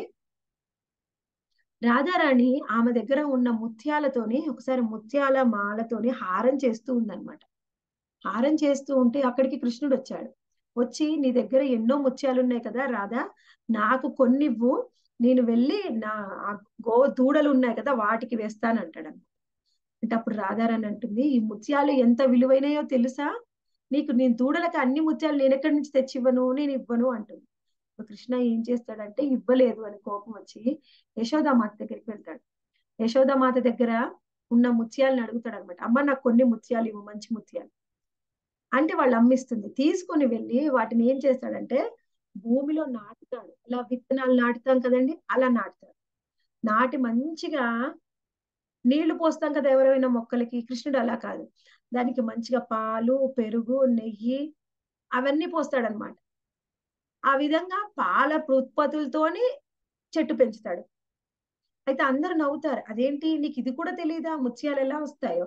రాధారాణి ఆమె దగ్గర ఉన్న ముత్యాలతోని ఒకసారి ముత్యాల మాలతోని హారం చేస్తూ ఉందన్నమాట హారం చేస్తూ ఉంటే అక్కడికి కృష్ణుడు వచ్చాడు వచ్చి నీ దగ్గర ఎన్నో ముత్యాలు ఉన్నాయి కదా రాధా నాకు కొన్నివ్వు నేను వెళ్ళి నా గో దూడలు ఉన్నాయి కదా వాటికి వేస్తాను అంటాడు అంటే అప్పుడు రాధారాణి అంటుంది ఈ ముత్యాలు ఎంత విలువైనయో తెలుసా నీకు నేను దూడలకు అన్ని ముత్యాలు నేను ఎక్కడి నుంచి తెచ్చి ఇవ్వను నేను ఇవ్వను అంటుంది కృష్ణ ఏం చేస్తాడంటే ఇవ్వలేదు అని కోపం వచ్చి యశోదామాత దగ్గరికి వెళ్తాడు యశోదామాత దగ్గర ఉన్న ముత్యాలను అడుగుతాడు అనమాట అమ్మ నాకు కొన్ని ముత్యాలు ఇవ్వు మంచి ముత్యాలు అంటే వాళ్ళు అమ్మిస్తుంది తీసుకొని వెళ్ళి వాటిని ఏం చేస్తాడంటే భూమిలో నాటుతాడు అలా విత్తనాలు నాటుతాం కదండి అలా నాటుతాడు నాటి మంచిగా నీళ్లు పోస్తాం కదా ఎవరైనా మొక్కలకి కృష్ణుడు అలా కాదు దానికి మంచిగా పాలు పెరుగు నెయ్యి అవన్నీ పోస్తాడనమాట ఆ విధంగా పాల ఉత్పత్తులతోని చెట్టు పెంచుతాడు అయితే అందరు నవ్వుతారు అదేంటి నీకు ఇది కూడా తెలియదా ముత్యాలు ఎలా వస్తాయో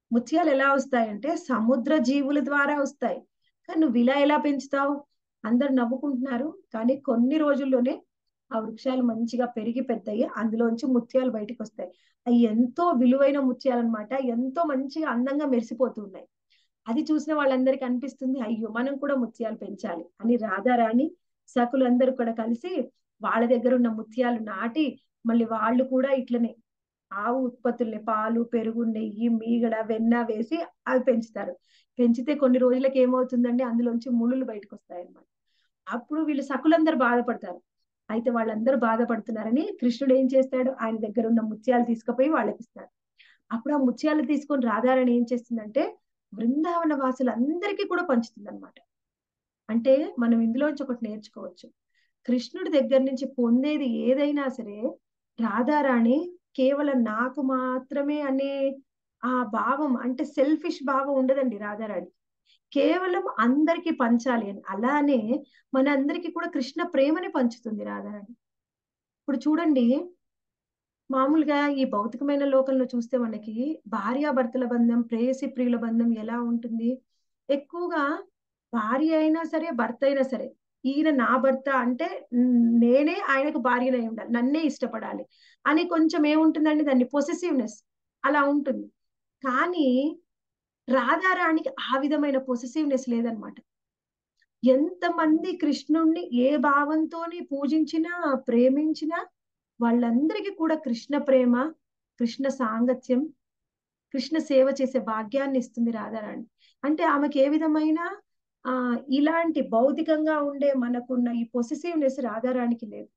ముత్యాలు ఎలా వస్తాయంటే సముద్ర జీవుల ద్వారా వస్తాయి కానీ నువ్వు ఇలా ఎలా పెంచుతావు అందరు నవ్వుకుంటున్నారు కానీ కొన్ని రోజుల్లోనే ఆ వృక్షాలు మంచిగా పెరిగి పెద్దయి అందులోంచి ముత్యాలు బయటకు వస్తాయి అవి ఎంతో విలువైన ముత్యాలు అనమాట ఎంతో మంచిగా అందంగా మెరిసిపోతూ ఉన్నాయి అది చూసిన వాళ్ళందరికీ అనిపిస్తుంది అయ్యో మనం కూడా ముత్యాలు పెంచాలి అని రాధారాణి సకులందరూ కూడా కలిసి వాళ్ళ దగ్గర ఉన్న ముత్యాలు నాటి మళ్ళీ వాళ్ళు కూడా ఇట్లనే ఆవు ఉత్పత్తుల్ని పాలు పెరుగు నెయ్యి మీగడ వెన్న వేసి అవి పెంచుతారు పెంచితే కొన్ని రోజులకి ఏమవుతుందండి అందులోంచి ముళ్ళులు బయటకు వస్తాయి అన్నమాట అప్పుడు వీళ్ళు సకులందరూ బాధపడతారు అయితే వాళ్ళందరూ బాధపడుతున్నారని కృష్ణుడు ఏం చేస్తాడు ఆయన దగ్గర ఉన్న ముత్యాలు తీసుకుపోయి వాళ్ళకి ఇస్తాడు అప్పుడు ఆ ముత్యాలు తీసుకొని రాధారాణి ఏం చేస్తుందంటే బృందావన వాసులందరికీ కూడా పంచుతుంది అనమాట అంటే మనం ఇందులోంచి ఒకటి నేర్చుకోవచ్చు కృష్ణుడి దగ్గర నుంచి పొందేది ఏదైనా సరే రాధారాణి కేవలం నాకు మాత్రమే అనే ఆ భావం అంటే సెల్ఫిష్ భావం ఉండదండి రాధారాణి కేవలం అందరికి పంచాలి అని అలానే మన అందరికి కూడా కృష్ణ ప్రేమని పంచుతుంది రాధారాణి ఇప్పుడు చూడండి మామూలుగా ఈ భౌతికమైన లోకంలో చూస్తే మనకి భార్యాభర్తల బంధం ప్రేయసి ప్రియుల బంధం ఎలా ఉంటుంది ఎక్కువగా భార్య అయినా సరే భర్త అయినా సరే ఈయన నా భర్త అంటే నేనే ఆయనకు భార్యనై ఉండాలి నన్నే ఇష్టపడాలి అని కొంచెం ఏముంటుందండి దాన్ని పొసెసివ్నెస్ అలా ఉంటుంది కానీ రాధారాణికి ఆ విధమైన పొసెసివ్నెస్ లేదనమాట ఎంతమంది కృష్ణుణ్ణి ఏ భావంతోని పూజించినా ప్రేమించినా వాళ్ళందరికీ కూడా కృష్ణ ప్రేమ కృష్ణ సాంగత్యం కృష్ణ సేవ చేసే భాగ్యాన్ని ఇస్తుంది రాధారాణి అంటే ఆమెకి ఏ విధమైన ఆ ఇలాంటి భౌతికంగా ఉండే మనకున్న ఈ పొసెసివ్నెస్ రాధారాణికి లేదు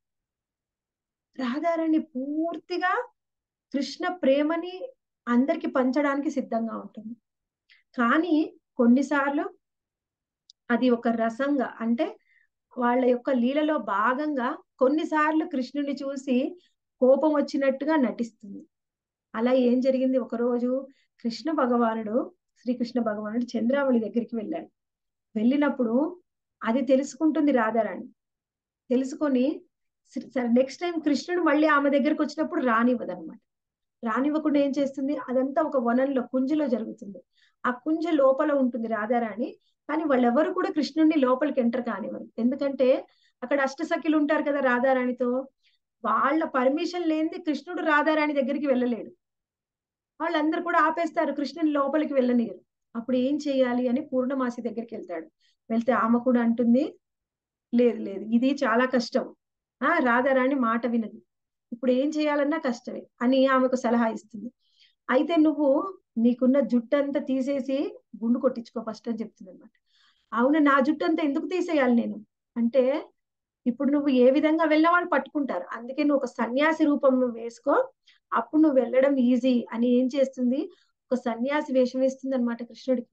రాధారాణి పూర్తిగా కృష్ణ ప్రేమని అందరికి పంచడానికి సిద్ధంగా ఉంటుంది కానీ కొన్నిసార్లు అది ఒక రసంగా అంటే వాళ్ళ యొక్క లీలలో భాగంగా కొన్నిసార్లు కృష్ణుని చూసి కోపం వచ్చినట్టుగా నటిస్తుంది అలా ఏం జరిగింది ఒకరోజు కృష్ణ భగవానుడు శ్రీకృష్ణ భగవానుడు చంద్రావళి దగ్గరికి వెళ్ళాడు వెళ్ళినప్పుడు అది తెలుసుకుంటుంది రాధారాణి తెలుసుకొని సరే నెక్స్ట్ టైం కృష్ణుడు మళ్ళీ ఆమె దగ్గరకు వచ్చినప్పుడు రానివ్వదు అనమాట రానివ్వకుండా ఏం చేస్తుంది అదంతా ఒక వనంలో కుంజలో జరుగుతుంది ఆ కుంజ లోపల ఉంటుంది రాధారాణి కానీ వాళ్ళెవరు కూడా కృష్ణుడిని లోపలికి ఎంటర్ కానివ్వరు ఎందుకంటే అక్కడ అష్టసఖిలు ఉంటారు కదా రాధారాణితో వాళ్ళ పర్మిషన్ లేనిది కృష్ణుడు రాధారాణి దగ్గరికి వెళ్ళలేడు వాళ్ళందరూ కూడా ఆపేస్తారు కృష్ణుని లోపలికి వెళ్ళనీయరు అప్పుడు ఏం చేయాలి అని పూర్ణమాసి దగ్గరికి వెళ్తాడు వెళ్తే ఆమె కూడా అంటుంది లేదు లేదు ఇది చాలా కష్టం ఆ రాధారాణి మాట వినదు ఇప్పుడు ఏం చేయాలన్నా కష్టమే అని ఆమెకు సలహా ఇస్తుంది అయితే నువ్వు నీకున్న జుట్టు అంతా తీసేసి గుండు కొట్టించుకో ఫస్ట్ అని చెప్తుంది అనమాట అవును నా జుట్టు అంతా ఎందుకు తీసేయాలి నేను అంటే ఇప్పుడు నువ్వు ఏ విధంగా వెళ్ళినా వాళ్ళు పట్టుకుంటారు అందుకే నువ్వు ఒక సన్యాసి రూపం నువ్వు వేసుకో అప్పుడు నువ్వు వెళ్ళడం ఈజీ అని ఏం చేస్తుంది ఒక సన్యాసి వేషం వేస్తుంది అనమాట కృష్ణుడికి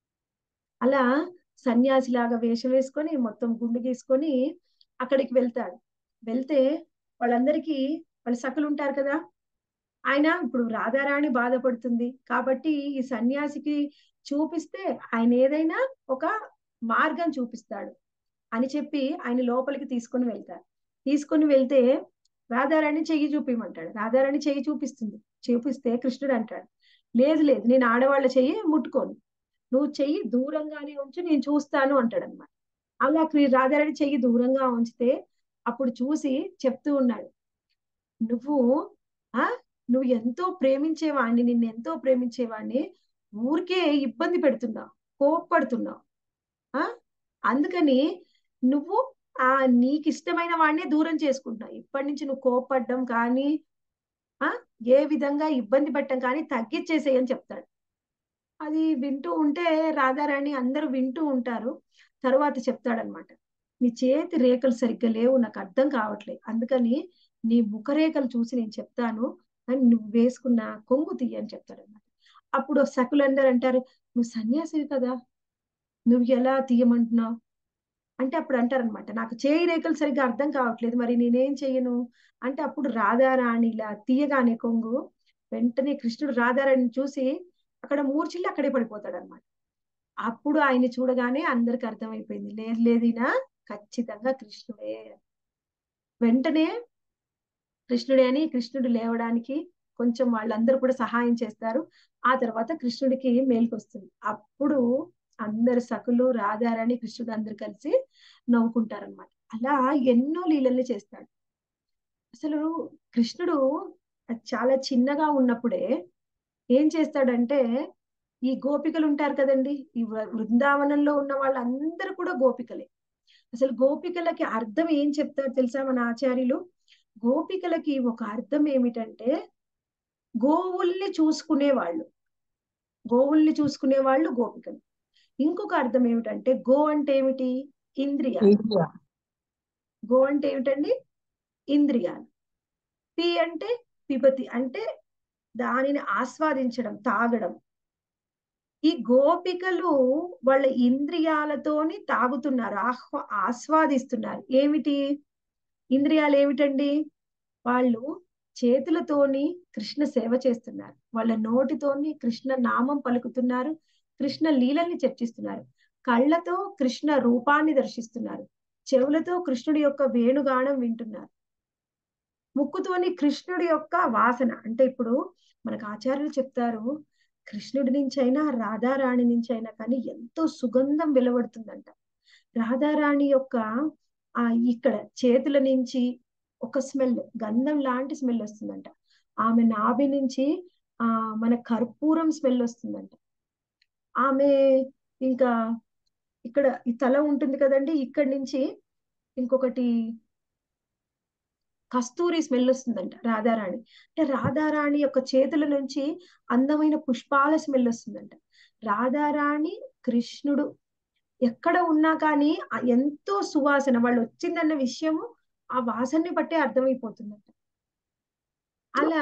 అలా సన్యాసి లాగా వేషం వేసుకొని మొత్తం గుండు గీసుకొని అక్కడికి వెళ్తాడు వెళ్తే వాళ్ళందరికీ వాళ్ళ సకులు ఉంటారు కదా ఆయన ఇప్పుడు రాధారాణి బాధపడుతుంది కాబట్టి ఈ సన్యాసికి చూపిస్తే ఆయన ఏదైనా ఒక మార్గం చూపిస్తాడు అని చెప్పి ఆయన లోపలికి తీసుకొని వెళ్తారు తీసుకొని వెళ్తే రాధారాణి చెయ్యి చూపిమంటాడు రాధారాణి చెయ్యి చూపిస్తుంది చూపిస్తే కృష్ణుడు అంటాడు లేదు లేదు నేను ఆడవాళ్ళ చెయ్యి ముట్టుకోను నువ్వు చెయ్యి దూరంగానే ఉంచు నేను చూస్తాను అంటాడు అనమాట అలా రాధారాణి చెయ్యి దూరంగా ఉంచితే అప్పుడు చూసి చెప్తూ ఉన్నాడు నువ్వు ఆ నువ్వు ఎంతో ప్రేమించేవాడిని నిన్ను ఎంతో ప్రేమించేవాడిని ఊరికే ఇబ్బంది పెడుతున్నావు కోప్పడుతున్నావు ఆ అందుకని నువ్వు ఆ నీకు ఇష్టమైన వాడినే దూరం చేసుకుంటున్నావు ఇప్పటి నుంచి నువ్వు కోప్పడ్డం కానీ ఆ ఏ విధంగా ఇబ్బంది పెట్టడం కానీ తగ్గించేసేయని చెప్తాడు అది వింటూ ఉంటే రాధారాణి అందరూ వింటూ ఉంటారు తర్వాత చెప్తాడనమాట నీ చేతి రేఖలు సరిగ్గా లేవు నాకు అర్థం కావట్లేదు అందుకని నీ ముఖరేఖలు చూసి నేను చెప్తాను అని నువ్వు వేసుకున్న కొంగు తీయ అని చెప్తాడనమాట అప్పుడు సకులందరూ అంటారు నువ్వు సన్యాసివి కదా నువ్వు ఎలా తీయమంటున్నావు అంటే అప్పుడు అంటారనమాట నాకు చేయి రేఖలు సరిగ్గా అర్థం కావట్లేదు మరి నేనేం చెయ్యను అంటే అప్పుడు రాధారాణి ఇలా తీయగానే కొంగు వెంటనే కృష్ణుడు రాధారాణిని చూసి అక్కడ మూర్చిల్లి అక్కడే పడిపోతాడు అనమాట అప్పుడు ఆయన చూడగానే అందరికి అర్థమైపోయింది లేదు లేదినా ఖచ్చితంగా కృష్ణుడే వెంటనే కృష్ణుడే అని కృష్ణుడు లేవడానికి కొంచెం వాళ్ళందరూ కూడా సహాయం చేస్తారు ఆ తర్వాత కృష్ణుడికి మేలుకొస్తుంది అప్పుడు అందరు సకులు రాధారాణి కృష్ణుడు అందరు కలిసి నవ్వుకుంటారనమాట అలా ఎన్నో లీలల్ని చేస్తాడు అసలు కృష్ణుడు చాలా చిన్నగా ఉన్నప్పుడే ఏం చేస్తాడంటే ఈ గోపికలు ఉంటారు కదండి ఈ వృ- బృందావనంలో ఉన్న వాళ్ళందరూ కూడా గోపికలే అసలు గోపికలకి అర్థం ఏం చెప్తారు తెలుసా మన ఆచార్యులు గోపికలకి ఒక అర్థం ఏమిటంటే గోవుల్ని చూసుకునే వాళ్ళు గోవుల్ని చూసుకునే వాళ్ళు గోపికలు ఇంకొక అర్థం ఏమిటంటే గో అంటే ఏమిటి ఇంద్రియాలు ఇంద్రియ గో అంటే ఏమిటండి ఇంద్రియాలు పి అంటే పిబతి అంటే దానిని ఆస్వాదించడం తాగడం ఈ గోపికలు వాళ్ళ ఇంద్రియాలతోని తాగుతున్నారు ఆహ్వా ఆస్వాదిస్తున్నారు ఏమిటి ఇంద్రియాలు ఏమిటండి వాళ్ళు చేతులతోని కృష్ణ సేవ చేస్తున్నారు వాళ్ళ నోటితోని కృష్ణ నామం పలుకుతున్నారు కృష్ణ లీలల్ని చర్చిస్తున్నారు కళ్ళతో కృష్ణ రూపాన్ని దర్శిస్తున్నారు చెవులతో కృష్ణుడి యొక్క వేణుగానం వింటున్నారు ముక్కుతోని కృష్ణుడి యొక్క వాసన అంటే ఇప్పుడు మనకు ఆచార్యులు చెప్తారు కృష్ణుడి నుంచి అయినా రాధారాణి నుంచి అయినా కానీ ఎంతో సుగంధం వెలువడుతుందంట రాధారాణి యొక్క ఆ ఇక్కడ చేతుల నుంచి ఒక స్మెల్ గంధం లాంటి స్మెల్ వస్తుందంట ఆమె నాభి నుంచి ఆ మన కర్పూరం స్మెల్ వస్తుందంట ఆమె ఇంకా ఇక్కడ ఈ తల ఉంటుంది కదండి ఇక్కడి నుంచి ఇంకొకటి కస్తూరి స్మెల్ వస్తుందంట రాధారాణి అంటే రాధారాణి యొక్క చేతుల నుంచి అందమైన పుష్పాల స్మెల్ వస్తుందంట రాధారాణి కృష్ణుడు ఎక్కడ ఉన్నా కానీ ఆ ఎంతో సువాసన వాళ్ళు వచ్చిందన్న విషయము ఆ వాసనని బట్టే అర్థమైపోతుందంట అలా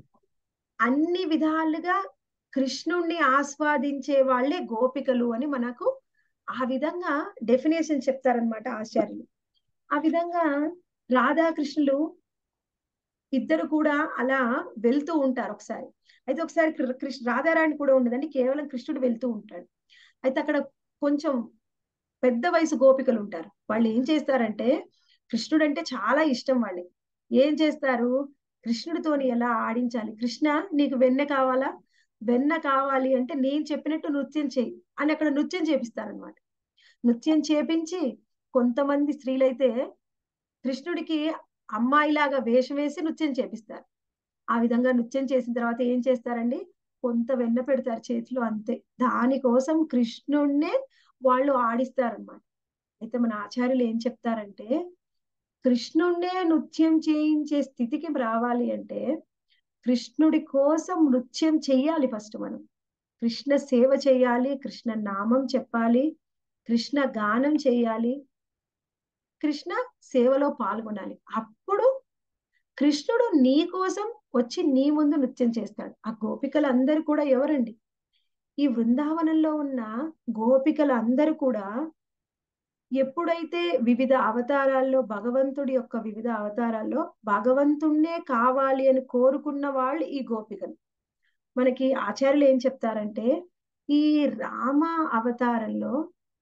అన్ని విధాలుగా కృష్ణుణ్ణి ఆస్వాదించే వాళ్ళే గోపికలు అని మనకు ఆ విధంగా డెఫినేషన్ చెప్తారనమాట ఆచార్యులు ఆ విధంగా రాధాకృష్ణులు ఇద్దరు కూడా అలా వెళ్తూ ఉంటారు ఒకసారి అయితే ఒకసారి కృ- కృష్ణ రాధారాణి కూడా ఉండదండి కేవలం కృష్ణుడు వెళ్తూ ఉంటాడు అయితే అక్కడ కొంచెం పెద్ద వయసు గోపికలు ఉంటారు వాళ్ళు ఏం చేస్తారంటే కృష్ణుడు అంటే చాలా ఇష్టం వాళ్ళకి ఏం చేస్తారు కృష్ణుడితోని ఎలా ఆడించాలి కృష్ణ నీకు వెన్న కావాలా వెన్న కావాలి అంటే నేను చెప్పినట్టు నృత్యం చేయి అని అక్కడ నృత్యం చేపిస్తారనమాట నృత్యం చేపించి కొంతమంది స్త్రీలైతే కృష్ణుడికి అమ్మాయిలాగా వేషం వేసి నృత్యం చేపిస్తారు ఆ విధంగా నృత్యం చేసిన తర్వాత ఏం చేస్తారండి కొంత వెన్న పెడతారు చేతిలో అంతే దానికోసం కృష్ణుడినే వాళ్ళు ఆడిస్తారనమాట అయితే మన ఆచార్యులు ఏం చెప్తారంటే కృష్ణుడినే నృత్యం చేయించే స్థితికి రావాలి అంటే కృష్ణుడి కోసం నృత్యం చెయ్యాలి ఫస్ట్ మనం కృష్ణ సేవ చేయాలి కృష్ణ నామం చెప్పాలి కృష్ణ గానం చేయాలి కృష్ణ సేవలో పాల్గొనాలి అప్పుడు కృష్ణుడు నీ కోసం వచ్చి నీ ముందు నృత్యం చేస్తాడు ఆ గోపికలందరూ కూడా ఎవరండి ఈ బృందావనంలో ఉన్న గోపికలందరూ కూడా ఎప్పుడైతే వివిధ అవతారాల్లో భగవంతుడి యొక్క వివిధ అవతారాల్లో భగవంతుణ్ణే కావాలి అని కోరుకున్న వాళ్ళు ఈ గోపికలు మనకి ఆచార్యులు ఏం చెప్తారంటే ఈ రామ అవతారంలో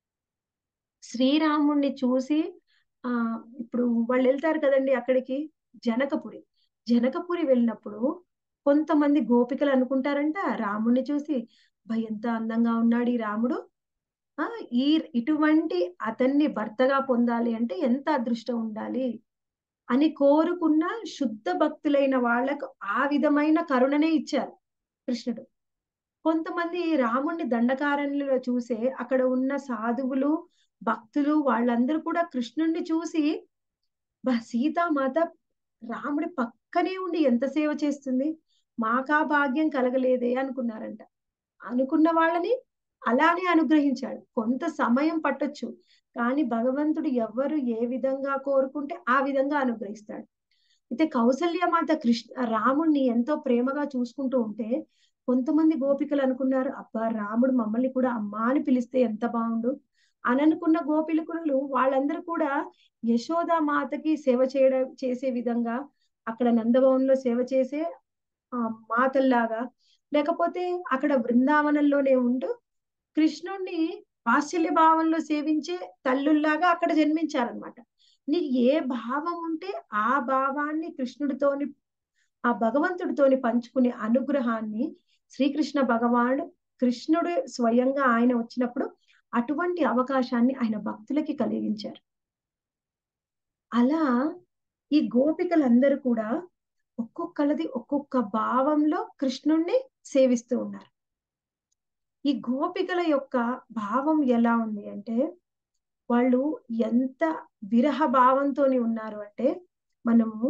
శ్రీరాముణ్ణి చూసి ఆ ఇప్పుడు వాళ్ళు వెళ్తారు కదండి అక్కడికి జనకపురి జనకపురి వెళ్ళినప్పుడు కొంతమంది గోపికలు అనుకుంటారంట రాముణ్ణి చూసి భయ ఎంత అందంగా ఉన్నాడు ఈ రాముడు ఆ ఈ ఇటువంటి అతన్ని భర్తగా పొందాలి అంటే ఎంత అదృష్టం ఉండాలి అని కోరుకున్న శుద్ధ భక్తులైన వాళ్లకు ఆ విధమైన కరుణనే ఇచ్చారు కృష్ణుడు కొంతమంది రాముణ్ణి దండకారణ్యంలో చూసే అక్కడ ఉన్న సాధువులు భక్తులు వాళ్ళందరూ కూడా కృష్ణుణ్ణి చూసి బా సీతామాత రాముడి పక్కనే ఉండి ఎంత సేవ చేస్తుంది మాకా భాగ్యం కలగలేదే అనుకున్నారంట అనుకున్న వాళ్ళని అలానే అనుగ్రహించాడు కొంత సమయం పట్టొచ్చు కానీ భగవంతుడు ఎవరు ఏ విధంగా కోరుకుంటే ఆ విధంగా అనుగ్రహిస్తాడు అయితే కౌసల్యమాత కృష్ణ రాముణ్ణి ఎంతో ప్రేమగా చూసుకుంటూ ఉంటే కొంతమంది గోపికలు అనుకున్నారు అబ్బా రాముడు మమ్మల్ని కూడా అమ్మా అని పిలిస్తే ఎంత బాగుండు అని అనుకున్న గోపికలు వాళ్ళందరూ కూడా యశోద మాతకి సేవ చేయడం చేసే విధంగా అక్కడ నందభవన్లో సేవ చేసే ఆ మాతల్లాగా లేకపోతే అక్కడ బృందావనంలోనే ఉంటూ కృష్ణుణ్ణి వాత్సల్య భావంలో సేవించే తల్లుల్లాగా అక్కడ జన్మించారనమాట నీకు ఏ భావం ఉంటే ఆ భావాన్ని కృష్ణుడితోని ఆ భగవంతుడితోని పంచుకునే అనుగ్రహాన్ని శ్రీకృష్ణ భగవానుడు కృష్ణుడు స్వయంగా ఆయన వచ్చినప్పుడు అటువంటి అవకాశాన్ని ఆయన భక్తులకి కలిగించారు అలా ఈ గోపికలందరూ కూడా ఒక్కొక్కళ్ళది ఒక్కొక్క భావంలో కృష్ణుణ్ణి సేవిస్తూ ఉన్నారు ఈ గోపికల యొక్క భావం ఎలా ఉంది అంటే వాళ్ళు ఎంత విరహ భావంతో ఉన్నారు అంటే మనము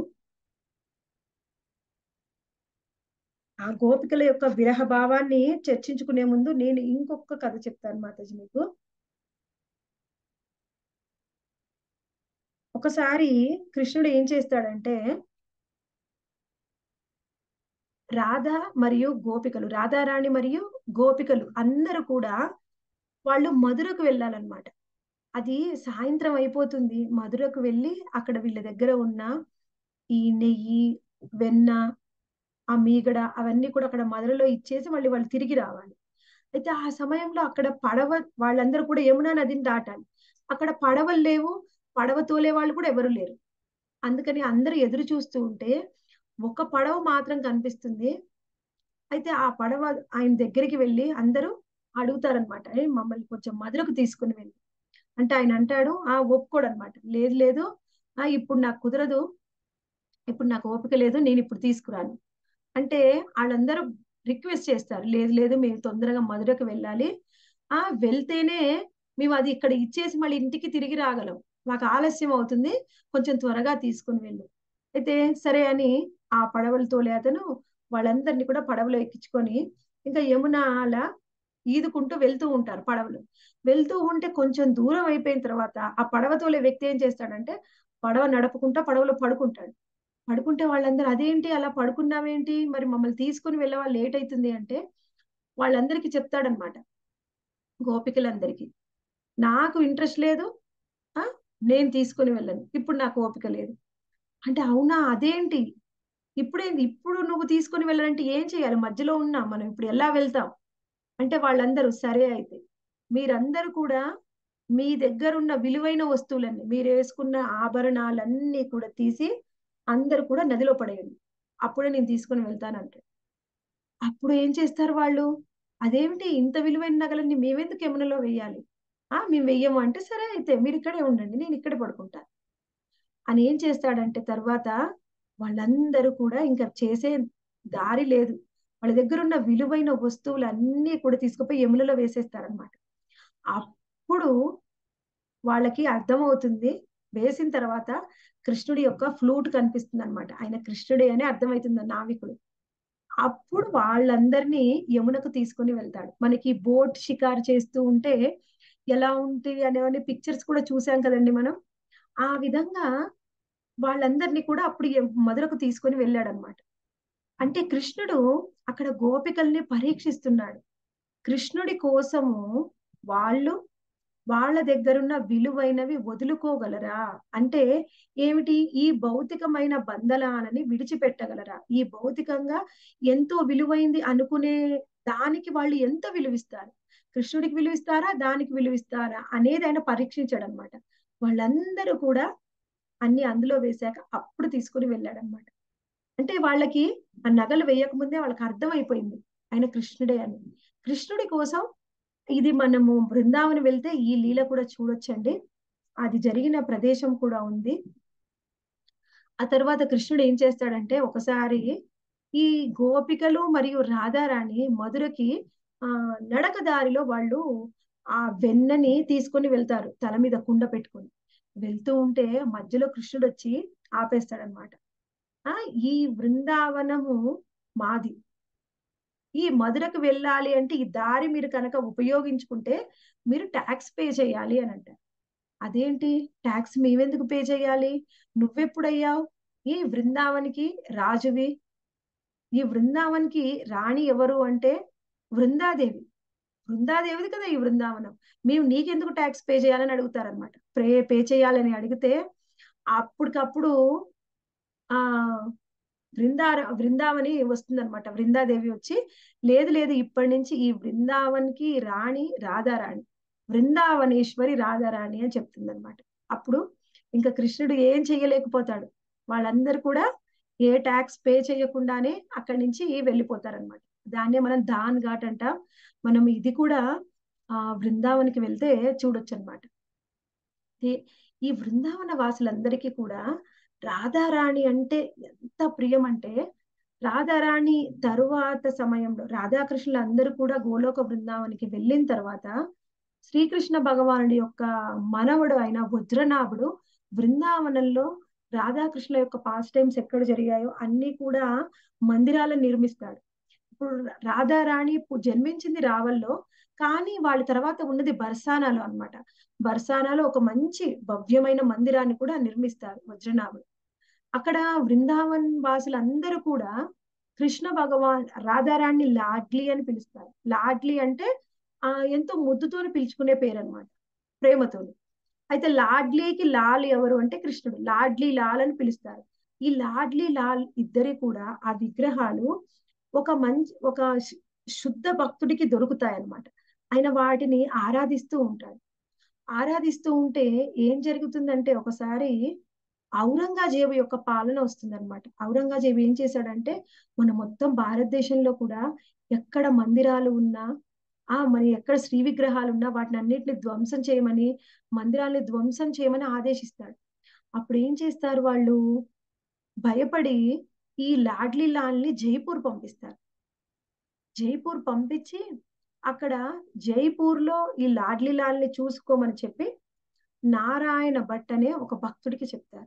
ఆ గోపికల యొక్క విరహ భావాన్ని చర్చించుకునే ముందు నేను ఇంకొక కథ చెప్తాను మాతాజీ మీకు ఒకసారి కృష్ణుడు ఏం చేస్తాడంటే రాధ మరియు గోపికలు రాధారాణి మరియు గోపికలు అందరూ కూడా వాళ్ళు మధురకు వెళ్ళాలన్నమాట అది సాయంత్రం అయిపోతుంది మధురకు వెళ్ళి అక్కడ వీళ్ళ దగ్గర ఉన్న ఈ నెయ్యి వెన్న ఆ మీగడ అవన్నీ కూడా అక్కడ మధురలో ఇచ్చేసి మళ్ళీ వాళ్ళు తిరిగి రావాలి అయితే ఆ సమయంలో అక్కడ పడవ వాళ్ళందరూ కూడా యమునా నదిని దాటాలి అక్కడ పడవలు లేవు పడవ తోలే వాళ్ళు కూడా ఎవరు లేరు అందుకని అందరూ ఎదురు చూస్తూ ఉంటే ఒక పడవ మాత్రం కనిపిస్తుంది అయితే ఆ పడవ ఆయన దగ్గరికి వెళ్ళి అందరూ అడుగుతారనమాట మమ్మల్ని కొంచెం మధురకు తీసుకుని వెళ్ళి అంటే ఆయన అంటాడు ఆ ఒప్పుకోడు అనమాట లేదు లేదు ఆ ఇప్పుడు నాకు కుదరదు ఇప్పుడు నాకు ఓపిక లేదు నేను ఇప్పుడు తీసుకురాను అంటే వాళ్ళందరూ రిక్వెస్ట్ చేస్తారు లేదు లేదు మేము తొందరగా మధురకు వెళ్ళాలి ఆ వెళ్తేనే మేము అది ఇక్కడ ఇచ్చేసి మళ్ళీ ఇంటికి తిరిగి రాగలం మాకు ఆలస్యం అవుతుంది కొంచెం త్వరగా తీసుకుని వెళ్ళు అయితే సరే అని ఆ పడవలు తోలే అతను వాళ్ళందరినీ కూడా పడవలో ఎక్కించుకొని ఇంకా యమున అలా ఈదుకుంటూ వెళ్తూ ఉంటారు పడవలు వెళ్తూ ఉంటే కొంచెం దూరం అయిపోయిన తర్వాత ఆ పడవ తోలే వ్యక్తి ఏం చేస్తాడంటే పడవ నడుపుకుంటా పడవలో పడుకుంటాడు పడుకుంటే వాళ్ళందరూ అదేంటి అలా పడుకున్నావేంటి మరి మమ్మల్ని తీసుకుని వెళ్ళవా లేట్ అవుతుంది అంటే వాళ్ళందరికీ చెప్తాడనమాట గోపికలందరికీ నాకు ఇంట్రెస్ట్ లేదు ఆ నేను తీసుకుని వెళ్ళను ఇప్పుడు నాకు ఓపిక లేదు అంటే అవునా అదేంటి ఇప్పుడేంది ఇప్పుడు నువ్వు తీసుకుని వెళ్ళాలంటే ఏం చేయాలి మధ్యలో ఉన్నాం మనం ఇప్పుడు ఎలా వెళ్తాం అంటే వాళ్ళందరూ సరే అయితే మీరందరూ కూడా మీ దగ్గర ఉన్న విలువైన వస్తువులన్నీ మీరు వేసుకున్న ఆభరణాలన్నీ కూడా తీసి అందరు కూడా నదిలో పడేయండి అప్పుడే నేను తీసుకుని వెళ్తానంటే అప్పుడు ఏం చేస్తారు వాళ్ళు అదేమిటి ఇంత విలువైన నగలన్నీ మేమెందుకు యమునలో వెయ్యాలి ఆ మేము వెయ్యము అంటే సరే అయితే మీరు ఇక్కడే ఉండండి నేను ఇక్కడే పడుకుంటాను అని ఏం చేస్తాడంటే తర్వాత వాళ్ళందరూ కూడా ఇంకా చేసే దారి లేదు వాళ్ళ దగ్గర ఉన్న విలువైన వస్తువులు అన్నీ కూడా తీసుకుపోయి యములలో వేసేస్తారనమాట అప్పుడు వాళ్ళకి అర్థమవుతుంది వేసిన తర్వాత కృష్ణుడి యొక్క ఫ్లూట్ కనిపిస్తుంది అనమాట ఆయన కృష్ణుడే అని అర్థమవుతుంది నావికుడు అప్పుడు వాళ్ళందరినీ యమునకు తీసుకుని వెళ్తాడు మనకి బోట్ షికారు చేస్తూ ఉంటే ఎలా ఉంటుంది అనేవన్నీ పిక్చర్స్ కూడా చూసాం కదండి మనం ఆ విధంగా వాళ్ళందరినీ కూడా అప్పుడు మధురకు తీసుకొని వెళ్ళాడు అనమాట అంటే కృష్ణుడు అక్కడ గోపికల్ని పరీక్షిస్తున్నాడు కృష్ణుడి కోసము వాళ్ళు వాళ్ళ దగ్గరున్న విలువైనవి వదులుకోగలరా అంటే ఏమిటి ఈ భౌతికమైన బంధనాలని విడిచిపెట్టగలరా ఈ భౌతికంగా ఎంతో విలువైంది అనుకునే దానికి వాళ్ళు ఎంత విలువిస్తారు కృష్ణుడికి విలువిస్తారా దానికి విలువిస్తారా అనేది ఆయన పరీక్షించాడు అనమాట వాళ్ళందరూ కూడా అన్ని అందులో వేశాక అప్పుడు తీసుకుని వెళ్ళాడనమాట అంటే వాళ్ళకి ఆ నగలు వేయకముందే వాళ్ళకి అర్థమైపోయింది ఆయన కృష్ణుడే అని కృష్ణుడి కోసం ఇది మనము బృందావనం వెళ్తే ఈ లీల కూడా చూడొచ్చండి అది జరిగిన ప్రదేశం కూడా ఉంది ఆ తర్వాత కృష్ణుడు ఏం చేస్తాడంటే ఒకసారి ఈ గోపికలు మరియు రాధారాణి మధురకి ఆ నడక దారిలో వాళ్ళు ఆ వెన్నని తీసుకొని వెళ్తారు తల మీద కుండ పెట్టుకొని వెళ్తూ ఉంటే మధ్యలో కృష్ణుడు వచ్చి ఆపేస్తాడనమాట ఆ ఈ బృందావనము మాది ఈ మధురకు వెళ్ళాలి అంటే ఈ దారి మీరు కనుక ఉపయోగించుకుంటే మీరు ట్యాక్స్ పే చేయాలి అని అంటారు అదేంటి ట్యాక్స్ మేమెందుకు పే చేయాలి నువ్వెప్పుడయ్యావు ఈ బృందావనికి రాజువి ఈ బృందావనికి రాణి ఎవరు అంటే బృందాదేవి బృందాదేవిది కదా ఈ బృందావనం మేము నీకెందుకు ట్యాక్స్ పే చేయాలని అడుగుతారనమాట పే పే చేయాలని అడిగితే అప్పటికప్పుడు ఆ బృందార బృందావని వస్తుందన్నమాట బృందాదేవి వచ్చి లేదు లేదు ఇప్పటి నుంచి ఈ బృందావన్కి రాణి రాధారాణి బృందావనేశ్వరి రాధారాణి అని చెప్తుందన్నమాట అప్పుడు ఇంకా కృష్ణుడు ఏం చెయ్యలేకపోతాడు వాళ్ళందరూ కూడా ఏ ట్యాక్స్ పే చేయకుండానే అక్కడి నుంచి వెళ్ళిపోతారనమాట దాన్నే మనం దాన్ ఘాట్ అంటాం మనం ఇది కూడా ఆ బృందావనికి వెళ్తే చూడొచ్చు అనమాట ఈ బృందావన వాసులందరికీ కూడా రాధారాణి అంటే ఎంత ప్రియం అంటే రాధారాణి తరువాత సమయంలో రాధాకృష్ణులు అందరూ కూడా గోలోక బృందావనికి వెళ్ళిన తర్వాత శ్రీకృష్ణ భగవానుడి యొక్క మనవడు అయిన వజ్రనాభుడు బృందావనంలో రాధాకృష్ణ యొక్క పాస్ట్ టైమ్స్ ఎక్కడ జరిగాయో అన్ని కూడా మందిరాలను నిర్మిస్తాడు ఇప్పుడు రాధారాణి జన్మించింది రావల్లో కానీ వాళ్ళ తర్వాత ఉన్నది బర్సానాలో అనమాట బర్సానాలో ఒక మంచి భవ్యమైన మందిరాన్ని కూడా నిర్మిస్తారు వజ్రనాభుడు అక్కడ బృందావన్ వాసులందరూ కూడా కృష్ణ భగవాన్ రాధారాణి లాడ్లీ అని పిలుస్తారు లాడ్లీ అంటే ఆ ఎంతో ముద్దుతోని పిలుచుకునే పేరు అనమాట ప్రేమతోని అయితే లాడ్లీకి లాల్ ఎవరు అంటే కృష్ణుడు లాడ్లీ లాల్ అని పిలుస్తారు ఈ లాడ్లీ లాల్ ఇద్దరి కూడా ఆ విగ్రహాలు ఒక మంచి ఒక శుద్ధ భక్తుడికి దొరుకుతాయి అన్నమాట ఆయన వాటిని ఆరాధిస్తూ ఉంటాడు ఆరాధిస్తూ ఉంటే ఏం జరుగుతుందంటే ఒకసారి ఔరంగజేబు యొక్క పాలన వస్తుందన్నమాట ఔరంగజేబు ఏం చేశాడంటే మన మొత్తం భారతదేశంలో కూడా ఎక్కడ మందిరాలు ఉన్నా ఆ మరి ఎక్కడ శ్రీ విగ్రహాలు ఉన్నా వాటిని అన్నిటిని ధ్వంసం చేయమని మందిరాన్ని ధ్వంసం చేయమని ఆదేశిస్తాడు అప్పుడు ఏం చేస్తారు వాళ్ళు భయపడి ఈ లాడ్లీ లాల్ని జైపూర్ పంపిస్తారు జైపూర్ పంపించి అక్కడ జైపూర్ లో ఈ లాడ్లీ లాల్ని చూసుకోమని చెప్పి నారాయణ భట్ అనే ఒక భక్తుడికి చెప్తారు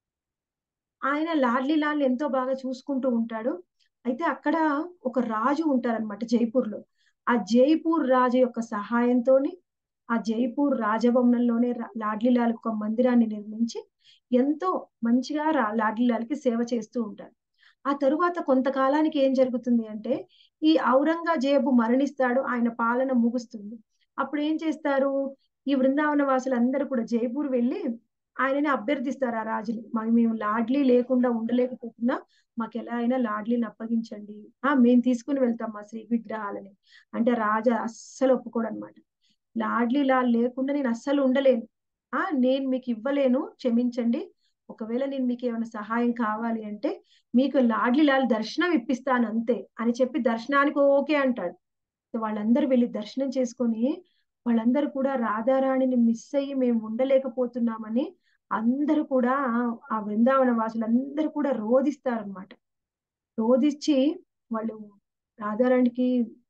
ఆయన లాడ్లీ లాల్ ఎంతో బాగా చూసుకుంటూ ఉంటాడు అయితే అక్కడ ఒక రాజు ఉంటారనమాట జైపూర్ లో ఆ జైపూర్ రాజు యొక్క సహాయంతోని ఆ జైపూర్ రాజభవనంలోనే లాడ్లీలాల్ ఒక మందిరాన్ని నిర్మించి ఎంతో మంచిగా లాడ్లీలాల్కి సేవ చేస్తూ ఉంటారు ఆ తరువాత కొంతకాలానికి ఏం జరుగుతుంది అంటే ఈ ఔరంగజేబు మరణిస్తాడు ఆయన పాలన ముగుస్తుంది అప్పుడు ఏం చేస్తారు ఈ బృందావన వాసులందరూ కూడా జైపూర్ వెళ్ళి ఆయనని అభ్యర్థిస్తారు ఆ రాజుని మాకు మేము లాడ్లీ లేకుండా ఉండలేకపోతున్నా మాకు ఎలా అయినా లాడ్లీని అప్పగించండి ఆ మేము తీసుకుని వెళ్తాం మా శ్రీ విగ్రహాలని అంటే రాజా అస్సలు ఒప్పుకోడు అనమాట లాడ్లీ లా లేకుండా నేను అస్సలు ఉండలేను ఆ నేను మీకు ఇవ్వలేను క్షమించండి ఒకవేళ నేను మీకు ఏమైనా సహాయం కావాలి అంటే మీకు లాడ్లీ లాల్ దర్శనం ఇప్పిస్తాను అంతే అని చెప్పి దర్శనానికి ఓకే అంటాడు వాళ్ళందరూ వెళ్ళి దర్శనం చేసుకొని వాళ్ళందరూ కూడా రాధారాణిని మిస్ అయ్యి మేము ఉండలేకపోతున్నామని అందరూ కూడా ఆ బృందావన వాసులందరూ కూడా రోధిస్తారనమాట రోధించి వాళ్ళు రాధారాణికి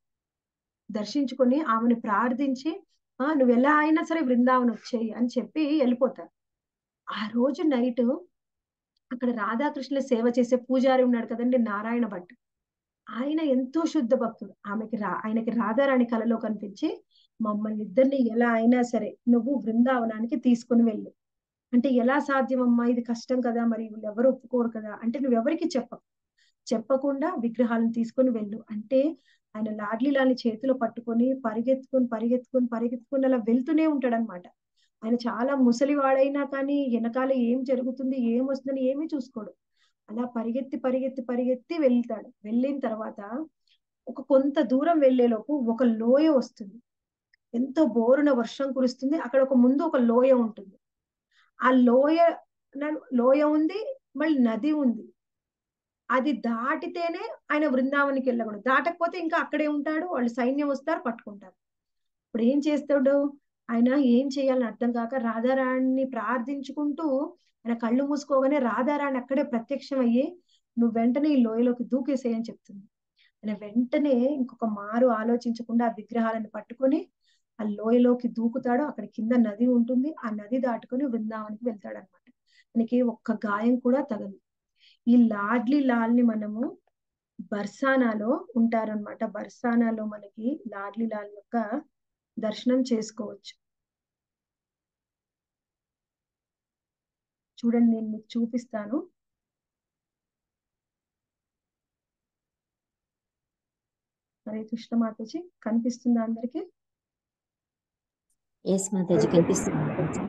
దర్శించుకొని ఆమెను ప్రార్థించి ఆ నువ్వు ఎలా అయినా సరే బృందావనం వచ్చేయి అని చెప్పి వెళ్ళిపోతారు ఆ రోజు నైట్ అక్కడ రాధాకృష్ణుల సేవ చేసే పూజారి ఉన్నాడు కదండి నారాయణ భట్ ఆయన ఎంతో శుద్ధ భక్తుడు ఆమెకి రా ఆయనకి రాధారాణి కలలో కనిపించి మమ్మల్ని ఇద్దరిని ఎలా అయినా సరే నువ్వు బృందావనానికి తీసుకుని వెళ్ళు అంటే ఎలా సాధ్యమమ్మా ఇది కష్టం కదా మరి వీళ్ళు ఎవరు ఒప్పుకోరు కదా అంటే నువ్వెవరికి చెప్పకు చెప్పకుండా విగ్రహాలను తీసుకొని వెళ్ళు అంటే ఆయన లాడ్లీలాని చేతిలో పట్టుకొని పరిగెత్తుకొని పరిగెత్తుకొని పరిగెత్తుకొని అలా వెళ్తూనే ఉంటాడనమాట ఆయన చాలా ముసలివాడైనా కానీ వెనకాల ఏం జరుగుతుంది ఏం వస్తుందని ఏమీ చూసుకోడు అలా పరిగెత్తి పరిగెత్తి పరిగెత్తి వెళ్తాడు వెళ్ళిన తర్వాత ఒక కొంత దూరం వెళ్లేలోపు ఒక లోయ వస్తుంది ఎంతో బోరున వర్షం కురుస్తుంది అక్కడ ఒక ముందు ఒక లోయ ఉంటుంది ఆ లోయ లోయ ఉంది మళ్ళీ నది ఉంది అది దాటితేనే ఆయన బృందావనికి వెళ్ళకూడదు దాటకపోతే ఇంకా అక్కడే ఉంటాడు వాళ్ళు సైన్యం వస్తారు పట్టుకుంటారు ఇప్పుడు ఏం చేస్తాడు ఆయన ఏం చేయాలని అర్థం కాక రాధారాణిని ప్రార్థించుకుంటూ ఆయన కళ్ళు మూసుకోగానే రాధారాణి అక్కడే ప్రత్యక్షం అయ్యి నువ్వు వెంటనే ఈ లోయలోకి దూకేసేయని చెప్తుంది ఆయన వెంటనే ఇంకొక మారు ఆలోచించకుండా ఆ విగ్రహాలను పట్టుకొని ఆ లోయలోకి దూకుతాడు అక్కడ కింద నది ఉంటుంది ఆ నది దాటుకొని బృందావనికి వెళ్తాడు అనమాట ఆయనకి ఒక్క గాయం కూడా తగదు ఈ లాడ్లీ లాల్ని మనము బర్సానాలో ఉంటారనమాట బర్సానాలో మనకి లాడ్లీ లాల్ యొక్క దర్శనం చేసుకోవచ్చు చూడండి నేను మీకు చూపిస్తాను హరే కృష్ణ మాతాజీ కనిపిస్తుందా అందరికి ఎస్ మాతాజీ కనిపిస్తుంది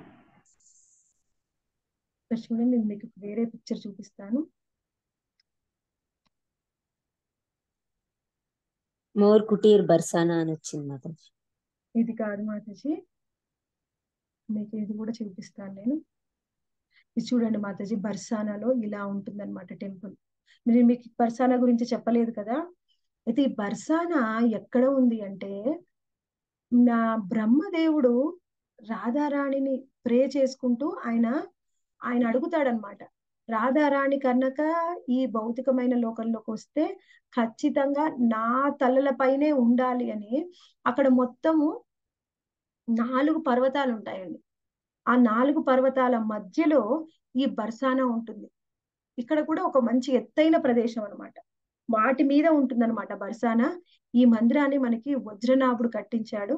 ఇక్కడ చూడండి నేను మీకు వేరే పిక్చర్ చూపిస్తాను మోర్ కుటీర్ బర్సానా అని వచ్చింది మాతాజీ ఇది కాదు మాతాజీ మీకు ఇది కూడా చూపిస్తాను నేను ఇది చూడండి మాతాజీ బర్సానాలో ఇలా ఉంటుందన్నమాట టెంపుల్ మీరు మీకు బర్సానా గురించి చెప్పలేదు కదా అయితే ఈ బర్సానా ఎక్కడ ఉంది అంటే నా బ్రహ్మదేవుడు రాధారాణిని ప్రే చేసుకుంటూ ఆయన ఆయన అడుగుతాడనమాట రాధారాణి కనుక ఈ భౌతికమైన లోకంలోకి వస్తే ఖచ్చితంగా నా తలల పైనే ఉండాలి అని అక్కడ మొత్తము నాలుగు పర్వతాలు ఉంటాయండి ఆ నాలుగు పర్వతాల మధ్యలో ఈ బర్సానా ఉంటుంది ఇక్కడ కూడా ఒక మంచి ఎత్తైన ప్రదేశం అన్నమాట వాటి మీద ఉంటుందన్నమాట బర్సానా ఈ మందిరాన్ని మనకి వజ్రనాభుడు కట్టించాడు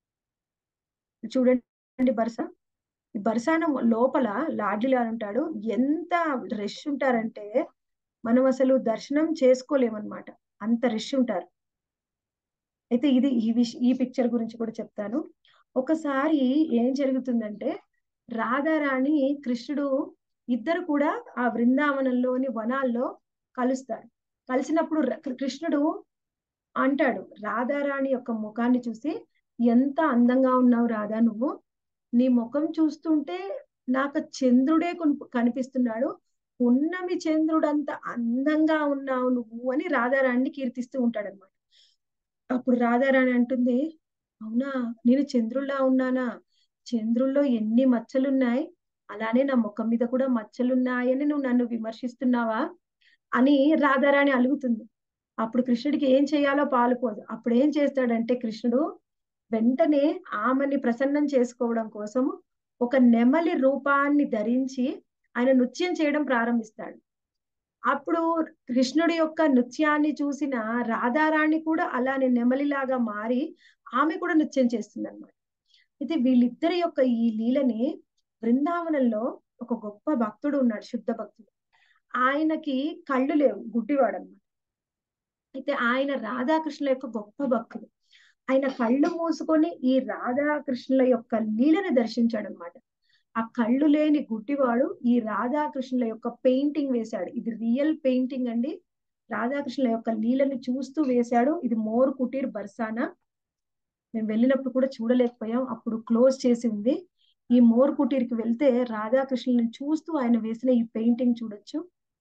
చూడండి బర్సా ఈ బర్సాన లోపల లాడ్జిలా ఉంటాడు ఎంత రష్ ఉంటారంటే మనం అసలు దర్శనం చేసుకోలేమన్నమాట అంత రష్ ఉంటారు అయితే ఇది ఈ విష ఈ పిక్చర్ గురించి కూడా చెప్తాను ఒకసారి ఏం జరుగుతుందంటే రాధారాణి కృష్ణుడు ఇద్దరు కూడా ఆ బృందావనంలోని వనాల్లో కలుస్తారు కలిసినప్పుడు ర- కృష్ణుడు అంటాడు రాధారాణి యొక్క ముఖాన్ని చూసి ఎంత అందంగా ఉన్నావు రాధా నువ్వు నీ ముఖం చూస్తుంటే నాకు చంద్రుడే కొన్- కనిపిస్తున్నాడు పున్నమి చంద్రుడంత అందంగా ఉన్నావు నువ్వు అని రాధారాణిని కీర్తిస్తూ ఉంటాడు అనమాట అప్పుడు రాధారాణి అంటుంది అవునా నేను చంద్రుల్లా ఉన్నానా చంద్రుల్లో ఎన్ని మచ్చలున్నాయి అలానే నా ముఖం మీద కూడా మచ్చలున్నాయని నువ్వు నన్ను విమర్శిస్తున్నావా అని రాధారాణి అలుగుతుంది అప్పుడు కృష్ణుడికి ఏం చేయాలో పాలుపోదు అప్పుడు ఏం చేస్తాడంటే కృష్ణుడు వెంటనే ఆమెని ప్రసన్నం చేసుకోవడం కోసం ఒక నెమలి రూపాన్ని ధరించి ఆయన నృత్యం చేయడం ప్రారంభిస్తాడు అప్పుడు కృష్ణుడి యొక్క నృత్యాన్ని చూసిన రాధారాణి కూడా అలానే నెమలిలాగా మారి ఆమె కూడా నృత్యం చేస్తుంది అనమాట అయితే వీళ్ళిద్దరి యొక్క ఈ లీలని బృందావనంలో ఒక గొప్ప భక్తుడు ఉన్నాడు శుద్ధ భక్తుడు ఆయనకి కళ్ళు లేవు గుడ్డివాడు అనమాట అయితే ఆయన రాధాకృష్ణుల యొక్క గొప్ప భక్తుడు ఆయన కళ్ళు మూసుకొని ఈ రాధాకృష్ణుల యొక్క లీలని దర్శించాడు అనమాట ఆ కళ్ళు లేని గుడ్డివాడు ఈ రాధాకృష్ణుల యొక్క పెయింటింగ్ వేశాడు ఇది రియల్ పెయింటింగ్ అండి రాధాకృష్ణుల యొక్క లీలని చూస్తూ వేశాడు ఇది మోర్ కుటీర్ బర్సానా మేము వెళ్ళినప్పుడు కూడా చూడలేకపోయాం అప్పుడు క్లోజ్ చేసి ఉంది ఈ మోర్ కుటీర్కి వెళ్తే రాధాకృష్ణులను చూస్తూ ఆయన వేసిన ఈ పెయింటింగ్ చూడొచ్చు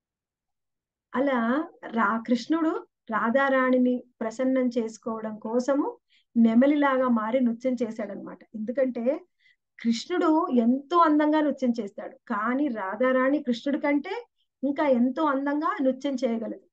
అలా రా కృష్ణుడు రాధారాణిని ప్రసన్నం చేసుకోవడం కోసము నెమలిలాగా మారి నృత్యం చేశాడనమాట ఎందుకంటే కృష్ణుడు ఎంతో అందంగా నృత్యం చేస్తాడు కానీ రాధారాణి కృష్ణుడి కంటే ఇంకా ఎంతో అందంగా నృత్యం చేయగలదు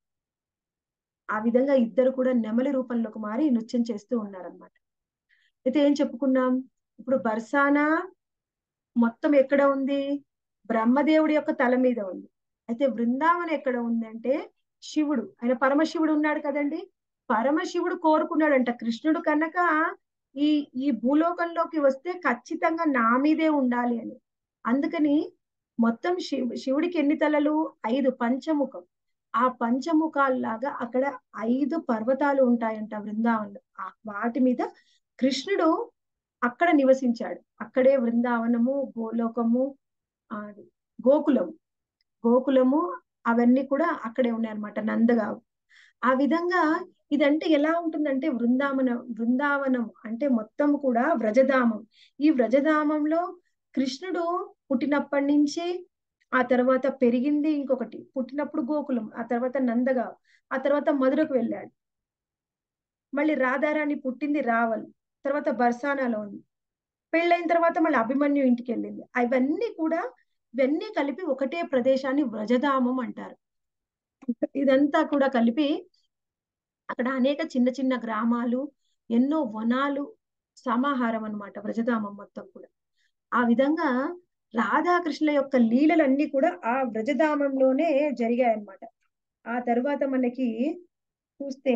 ఆ విధంగా ఇద్దరు కూడా నెమలి రూపంలోకి మారి నృత్యం చేస్తూ ఉన్నారనమాట అయితే ఏం చెప్పుకున్నాం ఇప్పుడు బర్సానా మొత్తం ఎక్కడ ఉంది బ్రహ్మదేవుడి యొక్క తల మీద ఉంది అయితే బృందావనం ఎక్కడ ఉంది అంటే శివుడు ఆయన పరమశివుడు ఉన్నాడు కదండి పరమశివుడు కోరుకున్నాడంట కృష్ణుడు కనుక ఈ ఈ భూలోకంలోకి వస్తే ఖచ్చితంగా నా మీదే ఉండాలి అని అందుకని మొత్తం శివు శివుడికి ఎన్ని తలలు ఐదు పంచముఖం ఆ పంచముఖాల్లాగా అక్కడ ఐదు పర్వతాలు ఉంటాయంట బృందావనంలో ఆ వాటి మీద కృష్ణుడు అక్కడ నివసించాడు అక్కడే బృందావనము గోలోకము ఆ గోకులము గోకులము అవన్నీ కూడా అక్కడే ఉన్నాయన్నమాట నందగావు ఆ విధంగా ఇదంటే ఎలా ఉంటుందంటే బృందావనం బృందావనం అంటే మొత్తం కూడా వ్రజధామం ఈ వ్రజధామంలో కృష్ణుడు పుట్టినప్పటి నుంచి ఆ తర్వాత పెరిగింది ఇంకొకటి పుట్టినప్పుడు గోకులం ఆ తర్వాత నందగా ఆ తర్వాత మధురకు వెళ్ళాడు మళ్ళీ రాధారాణి పుట్టింది రావల్ తర్వాత బర్సానాలో ఉంది పెళ్ళైన తర్వాత మళ్ళీ అభిమన్యు ఇంటికి వెళ్ళింది అవన్నీ కూడా ఇవన్నీ కలిపి ఒకటే ప్రదేశాన్ని వ్రజధామం అంటారు ఇదంతా కూడా కలిపి అక్కడ అనేక చిన్న చిన్న గ్రామాలు ఎన్నో వనాలు సమాహారం అన్నమాట వ్రజధామం మొత్తం కూడా ఆ విధంగా రాధాకృష్ణుల యొక్క లీలలన్నీ కూడా ఆ వ్రజధామంలోనే జరిగాయి అన్నమాట ఆ తర్వాత మనకి చూస్తే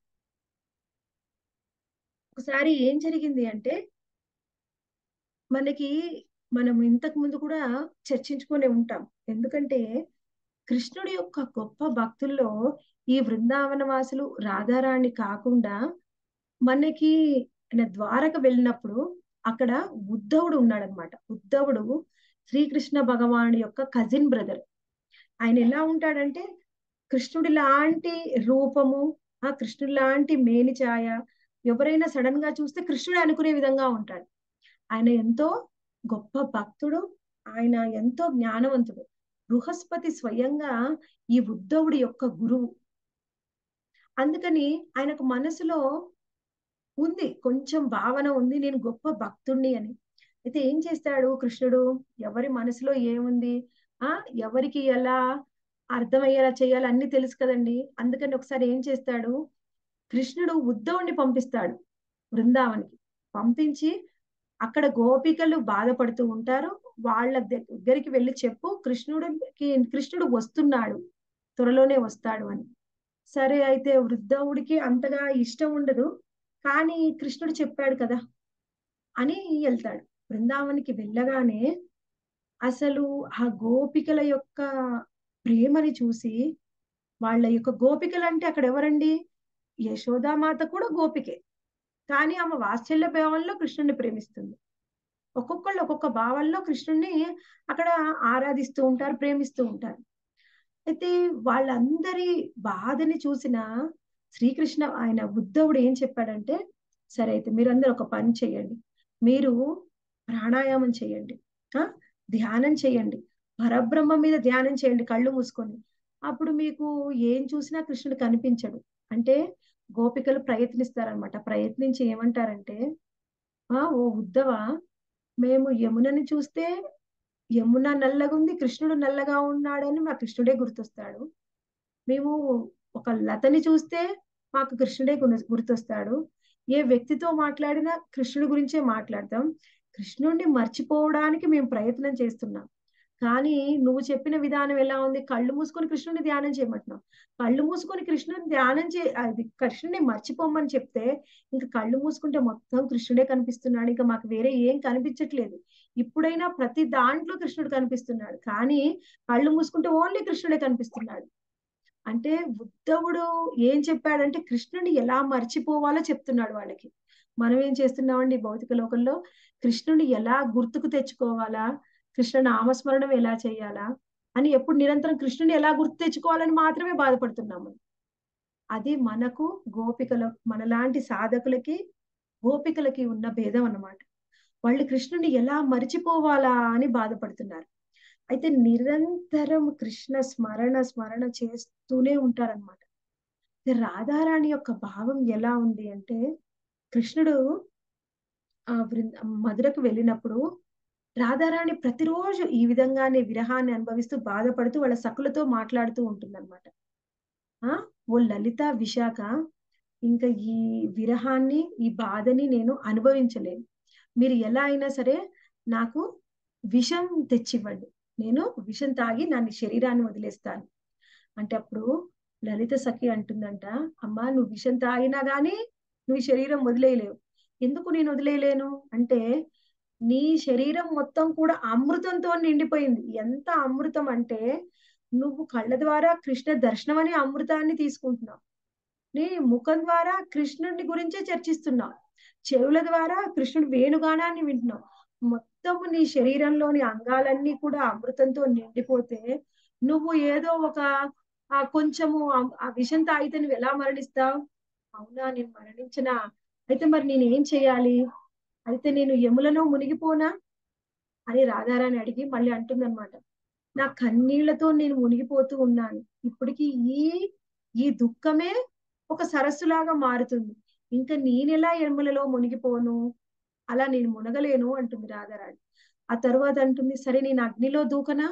ఒకసారి ఏం జరిగింది అంటే మనకి మనం ఇంతకు ముందు కూడా చర్చించుకునే ఉంటాం ఎందుకంటే కృష్ణుడి యొక్క గొప్ప భక్తుల్లో ఈ బృందావన వాసులు రాధారాణి కాకుండా మనకి ఆయన ద్వారక వెళ్ళినప్పుడు అక్కడ ఉద్ధవుడు ఉన్నాడనమాట ఉద్ధవుడు శ్రీకృష్ణ భగవానుడి యొక్క కజిన్ బ్రదర్ ఆయన ఎలా ఉంటాడంటే కృష్ణుడి లాంటి రూపము ఆ కృష్ణుడి లాంటి మేని ఛాయ ఎవరైనా సడన్ గా చూస్తే కృష్ణుడు అనుకునే విధంగా ఉంటాడు ఆయన ఎంతో గొప్ప భక్తుడు ఆయన ఎంతో జ్ఞానవంతుడు బృహస్పతి స్వయంగా ఈ ఉద్ధవుడి యొక్క గురువు అందుకని ఆయనకు మనసులో ఉంది కొంచెం భావన ఉంది నేను గొప్ప భక్తుణ్ణి అని అయితే ఏం చేస్తాడు కృష్ణుడు ఎవరి మనసులో ఏముంది ఆ ఎవరికి ఎలా అర్థమయ్యేలా చేయాలి అన్ని తెలుసు కదండి అందుకని ఒకసారి ఏం చేస్తాడు కృష్ణుడు ఉద్ధవుణ్ణి పంపిస్తాడు బృందావనికి పంపించి అక్కడ గోపికలు బాధపడుతూ ఉంటారు వాళ్ళ దగ్గరికి వెళ్ళి చెప్పు కృష్ణుడికి కృష్ణుడు వస్తున్నాడు త్వరలోనే వస్తాడు అని సరే అయితే వృద్ధవుడికి అంతగా ఇష్టం ఉండదు కానీ కృష్ణుడు చెప్పాడు కదా అని వెళ్తాడు బృందావనికి వెళ్ళగానే అసలు ఆ గోపికల యొక్క ప్రేమని చూసి వాళ్ళ యొక్క గోపికలు అంటే అక్కడ ఎవరండి యశోదామాత కూడా గోపికే కానీ ఆమె వాత్సల్య భావంలో కృష్ణుడిని ప్రేమిస్తుంది ఒక్కొక్కళ్ళు ఒక్కొక్క భావంలో కృష్ణుడిని అక్కడ ఆరాధిస్తూ ఉంటారు ప్రేమిస్తూ ఉంటారు అయితే వాళ్ళందరి బాధని చూసిన శ్రీకృష్ణ ఆయన ఉద్ధవుడు ఏం చెప్పాడంటే సరే అయితే మీరందరూ ఒక పని చేయండి మీరు ప్రాణాయామం చేయండి ఆ ధ్యానం చేయండి పరబ్రహ్మ మీద ధ్యానం చేయండి కళ్ళు మూసుకొని అప్పుడు మీకు ఏం చూసినా కృష్ణుడు కనిపించడు అంటే గోపికలు ప్రయత్నిస్తారనమాట ప్రయత్నించి ఏమంటారంటే ఆ ఓ ఉద్ధవ మేము యమునని చూస్తే యమున నల్లగుంది కృష్ణుడు నల్లగా ఉన్నాడని మా కృష్ణుడే గుర్తొస్తాడు మేము ఒక లతని చూస్తే మాకు కృష్ణుడే గుర్తొస్తాడు ఏ వ్యక్తితో మాట్లాడినా కృష్ణుడి గురించే మాట్లాడతాం కృష్ణుడిని మర్చిపోవడానికి మేము ప్రయత్నం చేస్తున్నాం కానీ నువ్వు చెప్పిన విధానం ఎలా ఉంది కళ్ళు మూసుకొని కృష్ణుని ధ్యానం చేయమంటున్నావు కళ్ళు మూసుకొని కృష్ణుని ధ్యానం చే అది కృష్ణుని మర్చిపోమని చెప్తే ఇంకా కళ్ళు మూసుకుంటే మొత్తం కృష్ణుడే కనిపిస్తున్నాడు ఇంకా మాకు వేరే ఏం కనిపించట్లేదు ఇప్పుడైనా ప్రతి దాంట్లో కృష్ణుడు కనిపిస్తున్నాడు కానీ కళ్ళు మూసుకుంటే ఓన్లీ కృష్ణుడే కనిపిస్తున్నాడు అంటే ఉద్ధవుడు ఏం చెప్పాడంటే కృష్ణుని ఎలా మర్చిపోవాలో చెప్తున్నాడు వాళ్ళకి మనం ఏం చేస్తున్నామండి భౌతిక లోకంలో కృష్ణుని ఎలా గుర్తుకు తెచ్చుకోవాలా కృష్ణ నామస్మరణం ఎలా చేయాలా అని ఎప్పుడు నిరంతరం కృష్ణుని ఎలా గుర్తు తెచ్చుకోవాలని మాత్రమే బాధపడుతున్నాము అది మనకు గోపికల మనలాంటి సాధకులకి గోపికలకి ఉన్న భేదం అన్నమాట వాళ్ళు కృష్ణుని ఎలా మర్చిపోవాలా అని బాధపడుతున్నారు అయితే నిరంతరం కృష్ణ స్మరణ స్మరణ చేస్తూనే ఉంటారనమాట రాధారాణి యొక్క భావం ఎలా ఉంది అంటే కృష్ణుడు ఆ బృంద మధురకు వెళ్ళినప్పుడు రాధారాణి ప్రతిరోజు ఈ విధంగానే విరహాన్ని అనుభవిస్తూ బాధపడుతూ వాళ్ళ సకులతో మాట్లాడుతూ ఉంటుందన్నమాట ఆ ఓ లలిత విశాఖ ఇంకా ఈ విరహాన్ని ఈ బాధని నేను అనుభవించలేను మీరు ఎలా అయినా సరే నాకు విషం తెచ్చివ్వండి నేను విషం తాగి నా శరీరాన్ని వదిలేస్తాను అంటే అప్పుడు లలిత సఖి అంటుందంట అమ్మా నువ్వు విషం తాగినా గానీ నువ్వు శరీరం వదిలేయలేవు ఎందుకు నేను వదిలేయలేను అంటే నీ శరీరం మొత్తం కూడా అమృతంతో నిండిపోయింది ఎంత అమృతం అంటే నువ్వు కళ్ళ ద్వారా కృష్ణ దర్శనం అనే అమృతాన్ని తీసుకుంటున్నావు నీ ముఖం ద్వారా కృష్ణుడి గురించే చర్చిస్తున్నావు చెవుల ద్వారా కృష్ణుడు వేణుగానాన్ని వింటున్నావు మొత్తం నీ శరీరంలోని అంగాలన్నీ కూడా అమృతంతో నిండిపోతే నువ్వు ఏదో ఒక ఆ కొంచెము ఆ విషం తాగితే నువ్వు ఎలా మరణిస్తావు అవునా నేను మరణించిన అయితే మరి నేను ఏం చేయాలి అయితే నేను యములలో మునిగిపోనా అని రాధారాణి అడిగి మళ్ళీ అంటుందన్నమాట నా కన్నీళ్లతో నేను మునిగిపోతూ ఉన్నాను ఇప్పటికి ఈ ఈ దుఃఖమే ఒక సరస్సులాగా మారుతుంది ఇంకా నేనెలా యములలో మునిగిపోను అలా నేను మునగలేను అంటుంది రాధారాణి ఆ తర్వాత అంటుంది సరే నేను అగ్నిలో దూకనా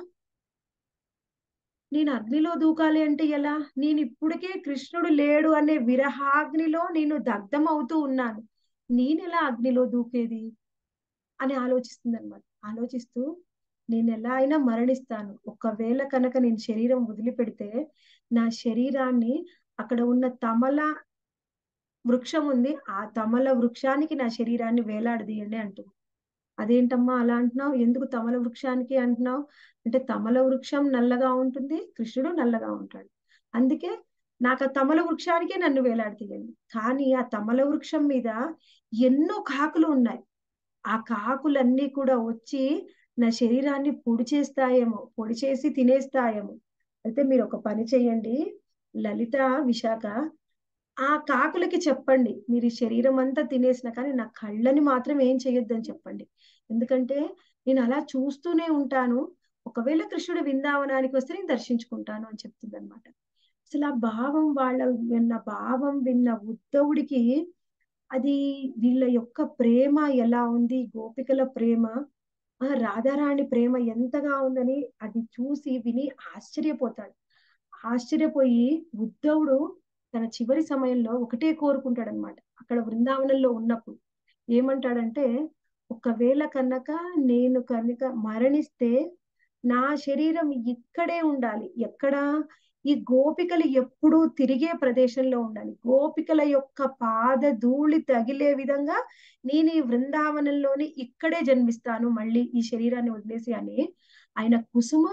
నేను అగ్నిలో దూకాలి అంటే ఎలా నేను ఇప్పటికే కృష్ణుడు లేడు అనే విరహాగ్నిలో నేను దగ్ధం అవుతూ ఉన్నాను నేనెలా అగ్నిలో దూకేది అని ఆలోచిస్తుంది అనమాట ఆలోచిస్తూ నేను ఎలా అయినా మరణిస్తాను ఒకవేళ కనుక నేను శరీరం వదిలిపెడితే నా శరీరాన్ని అక్కడ ఉన్న తమల వృక్షం ఉంది ఆ తమల వృక్షానికి నా శరీరాన్ని వేలాడదీయండి అంటుంది అదేంటమ్మా అలా అంటున్నావు ఎందుకు తమల వృక్షానికి అంటున్నావు అంటే తమల వృక్షం నల్లగా ఉంటుంది కృష్ణుడు నల్లగా ఉంటాడు అందుకే నాకు ఆ తమల వృక్షానికే నన్ను వేలాడతీయండి కానీ ఆ తమల వృక్షం మీద ఎన్నో కాకులు ఉన్నాయి ఆ కాకులన్నీ కూడా వచ్చి నా శరీరాన్ని పొడి చేస్తాయేమో పొడి చేసి తినేస్తాయేమో అయితే మీరు ఒక పని చేయండి లలిత విశాఖ ఆ కాకులకి చెప్పండి మీరు ఈ శరీరం అంతా తినేసిన కానీ నా కళ్ళని మాత్రం ఏం చేయొద్దని చెప్పండి ఎందుకంటే నేను అలా చూస్తూనే ఉంటాను ఒకవేళ కృష్ణుడు బృందావనానికి వస్తే నేను దర్శించుకుంటాను అని చెప్తుంది అనమాట అసలు ఆ భావం వాళ్ళ విన్న భావం విన్న ఉద్ధవుడికి అది వీళ్ళ యొక్క ప్రేమ ఎలా ఉంది గోపికల ప్రేమ ఆ రాధారాణి ప్రేమ ఎంతగా ఉందని అది చూసి విని ఆశ్చర్యపోతాడు ఆశ్చర్యపోయి ఉద్ధవుడు తన చివరి సమయంలో ఒకటే కోరుకుంటాడనమాట అక్కడ బృందావనంలో ఉన్నప్పుడు ఏమంటాడంటే ఒకవేళ కనుక నేను కనుక మరణిస్తే నా శరీరం ఇక్కడే ఉండాలి ఎక్కడ ఈ గోపికలు ఎప్పుడూ తిరిగే ప్రదేశంలో ఉండాలి గోపికల యొక్క పాద ధూళి తగిలే విధంగా నేను ఈ బృందావనంలోని ఇక్కడే జన్మిస్తాను మళ్ళీ ఈ శరీరాన్ని వదిలేసి అని ఆయన కుసుమ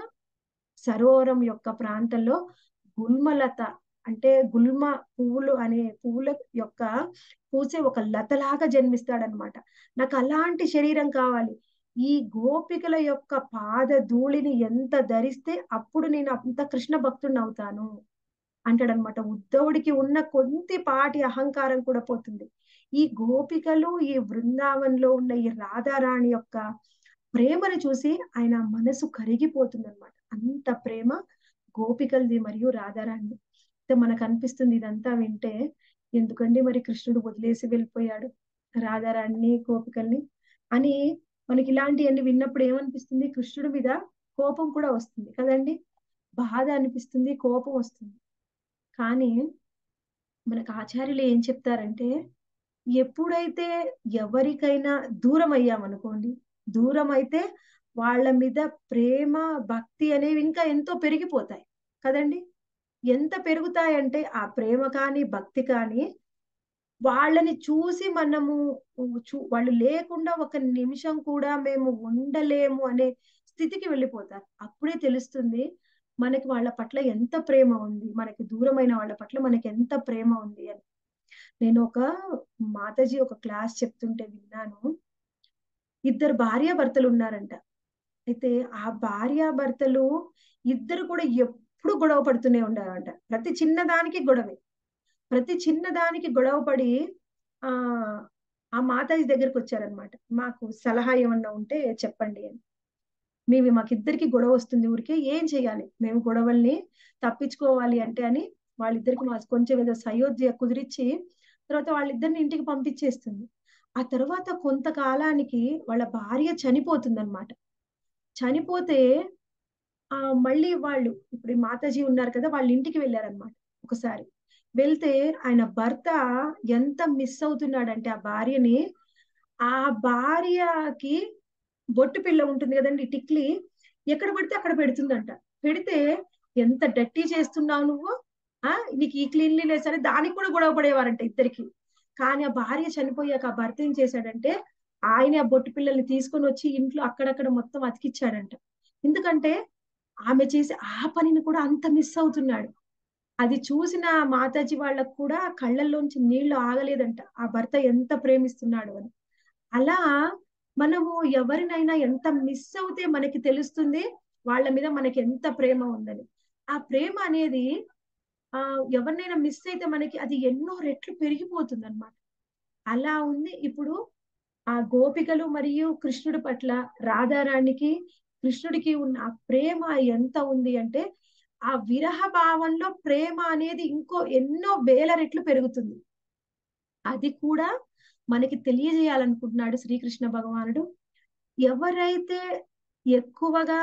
సరోవరం యొక్క ప్రాంతంలో గుల్మలత అంటే గుల్మ పువ్వులు అనే పువ్వుల యొక్క పూసే ఒక లతలాగా జన్మిస్తాడనమాట నాకు అలాంటి శరీరం కావాలి ఈ గోపికల యొక్క పాద ధూళిని ఎంత ధరిస్తే అప్పుడు నేను అంత కృష్ణ భక్తుడిని అవుతాను అంటాడనమాట ఉద్ధవుడికి ఉన్న కొద్దిపాటి అహంకారం కూడా పోతుంది ఈ గోపికలు ఈ బృందావనంలో ఉన్న ఈ రాధారాణి యొక్క ప్రేమను చూసి ఆయన మనసు కరిగిపోతుంది అనమాట అంత ప్రేమ గోపికలది మరియు రాధారాణి అయితే మనకు అనిపిస్తుంది ఇదంతా వింటే ఎందుకండి మరి కృష్ణుడు వదిలేసి వెళ్ళిపోయాడు రాధారాణిని గోపికల్ని అని మనకి ఇలాంటివన్నీ విన్నప్పుడు ఏమనిపిస్తుంది కృష్ణుడి మీద కోపం కూడా వస్తుంది కదండి బాధ అనిపిస్తుంది కోపం వస్తుంది కానీ మనకు ఆచార్యులు ఏం చెప్తారంటే ఎప్పుడైతే ఎవరికైనా దూరం అయ్యామనుకోండి దూరం అయితే వాళ్ళ మీద ప్రేమ భక్తి అనేవి ఇంకా ఎంతో పెరిగిపోతాయి కదండి ఎంత పెరుగుతాయంటే ఆ ప్రేమ కానీ భక్తి కానీ వాళ్ళని చూసి మనము చూ వాళ్ళు లేకుండా ఒక నిమిషం కూడా మేము ఉండలేము అనే స్థితికి వెళ్ళిపోతారు అప్పుడే తెలుస్తుంది మనకి వాళ్ళ పట్ల ఎంత ప్రేమ ఉంది మనకి దూరమైన వాళ్ళ పట్ల మనకి ఎంత ప్రేమ ఉంది అని నేను ఒక మాతాజీ ఒక క్లాస్ చెప్తుంటే విన్నాను ఇద్దరు భార్యాభర్తలు ఉన్నారంట అయితే ఆ భార్యాభర్తలు ఇద్దరు కూడా ఎప్పుడు గొడవ పడుతూనే ఉండారంట ప్రతి చిన్నదానికి గొడవే ప్రతి చిన్నదానికి గొడవ పడి ఆ ఆ మాతాజీ దగ్గరికి వచ్చారనమాట మాకు సలహా ఏమన్నా ఉంటే చెప్పండి అని మేము మాకిద్దరికి గొడవ వస్తుంది ఊరికే ఏం చేయాలి మేము గొడవల్ని తప్పించుకోవాలి అంటే అని వాళ్ళిద్దరికి మా కొంచెం ఏదో సయోధ్య కుదిరించి తర్వాత వాళ్ళిద్దరిని ఇంటికి పంపించేస్తుంది ఆ తర్వాత కొంతకాలానికి వాళ్ళ భార్య చనిపోతుంది అనమాట చనిపోతే ఆ మళ్ళీ వాళ్ళు ఇప్పుడు మాతాజీ ఉన్నారు కదా వాళ్ళ ఇంటికి వెళ్ళారనమాట ఒకసారి వెళ్తే ఆయన భర్త ఎంత మిస్ అవుతున్నాడంటే ఆ భార్యని ఆ భార్యకి బొట్టు పిల్ల ఉంటుంది కదండి టిక్లీ ఎక్కడ పడితే అక్కడ పెడుతుందంట పెడితే ఎంత డట్టి చేస్తున్నావు నువ్వు ఆ నీకు ఈ క్లీన్లీనెస్ అని దానికి కూడా గొడవ పడేవారంట ఇద్దరికి కానీ ఆ భార్య చనిపోయాక ఆ భర్త ఏం చేశాడంటే ఆయన ఆ బొట్టు పిల్లల్ని తీసుకొని వచ్చి ఇంట్లో అక్కడక్కడ మొత్తం అతికిచ్చాడంట ఎందుకంటే ఆమె చేసే ఆ పనిని కూడా అంత మిస్ అవుతున్నాడు అది చూసిన మాతాజీ వాళ్ళకు కూడా కళ్ళల్లోంచి నీళ్లు ఆగలేదంట ఆ భర్త ఎంత ప్రేమిస్తున్నాడు అని అలా మనము ఎవరినైనా ఎంత మిస్ అవుతే మనకి తెలుస్తుంది వాళ్ళ మీద మనకి ఎంత ప్రేమ ఉందని ఆ ప్రేమ అనేది ఆ ఎవరినైనా మిస్ అయితే మనకి అది ఎన్నో రెట్లు పెరిగిపోతుంది అనమాట అలా ఉంది ఇప్పుడు ఆ గోపికలు మరియు కృష్ణుడి పట్ల రాధారాణికి కృష్ణుడికి ఉన్న ఆ ప్రేమ ఎంత ఉంది అంటే ఆ విరహ భావంలో ప్రేమ అనేది ఇంకో ఎన్నో వేల రెట్లు పెరుగుతుంది అది కూడా మనకి తెలియజేయాలనుకుంటున్నాడు శ్రీకృష్ణ భగవానుడు ఎవరైతే ఎక్కువగా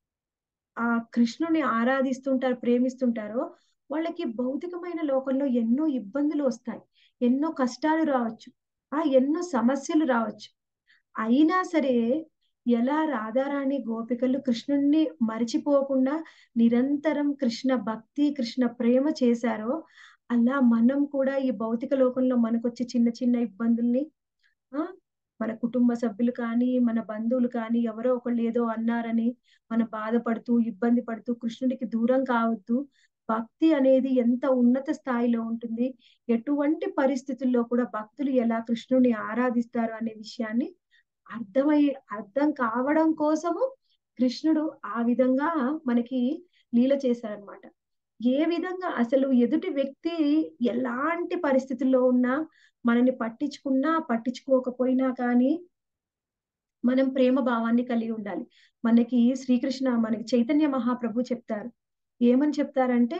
ఆ కృష్ణుని ఆరాధిస్తుంటారు ప్రేమిస్తుంటారో వాళ్ళకి భౌతికమైన లోకంలో ఎన్నో ఇబ్బందులు వస్తాయి ఎన్నో కష్టాలు రావచ్చు ఆ ఎన్నో సమస్యలు రావచ్చు అయినా సరే ఎలా రాధారాణి గోపికలు కృష్ణుణ్ణి మరిచిపోకుండా నిరంతరం కృష్ణ భక్తి కృష్ణ ప్రేమ చేశారో అలా మనం కూడా ఈ భౌతిక లోకంలో మనకొచ్చే చిన్న చిన్న ఇబ్బందుల్ని ఆ మన కుటుంబ సభ్యులు కానీ మన బంధువులు కానీ ఎవరో ఒకళ్ళు ఏదో అన్నారని మనం బాధపడుతూ ఇబ్బంది పడుతూ కృష్ణుడికి దూరం కావద్దు భక్తి అనేది ఎంత ఉన్నత స్థాయిలో ఉంటుంది ఎటువంటి పరిస్థితుల్లో కూడా భక్తులు ఎలా కృష్ణుడిని ఆరాధిస్తారు అనే విషయాన్ని అర్థమై అర్థం కావడం కోసము కృష్ణుడు ఆ విధంగా మనకి లీల చేశారనమాట ఏ విధంగా అసలు ఎదుటి వ్యక్తి ఎలాంటి పరిస్థితుల్లో ఉన్నా మనని పట్టించుకున్నా పట్టించుకోకపోయినా కానీ మనం ప్రేమ భావాన్ని కలిగి ఉండాలి మనకి శ్రీకృష్ణ మనకి చైతన్య మహాప్రభు చెప్తారు ఏమని చెప్తారంటే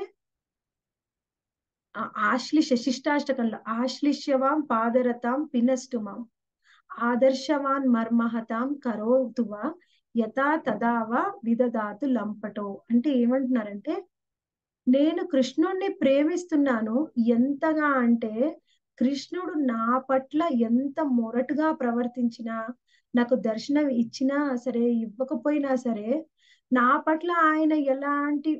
ఆ ఆశ్లిష శిష్టాష్టకంలో ఆశ్లిష్యవాం పాదరతాం పినస్టుమాం ఆదర్శవాన్ మర్మహతాం కరోతువా యథా తదావ విదదాతు లంపటో అంటే ఏమంటున్నారంటే నేను కృష్ణుణ్ణి ప్రేమిస్తున్నాను ఎంతగా అంటే కృష్ణుడు నా పట్ల ఎంత మొరటుగా ప్రవర్తించినా నాకు దర్శనం ఇచ్చినా సరే ఇవ్వకపోయినా సరే నా పట్ల ఆయన ఎలాంటి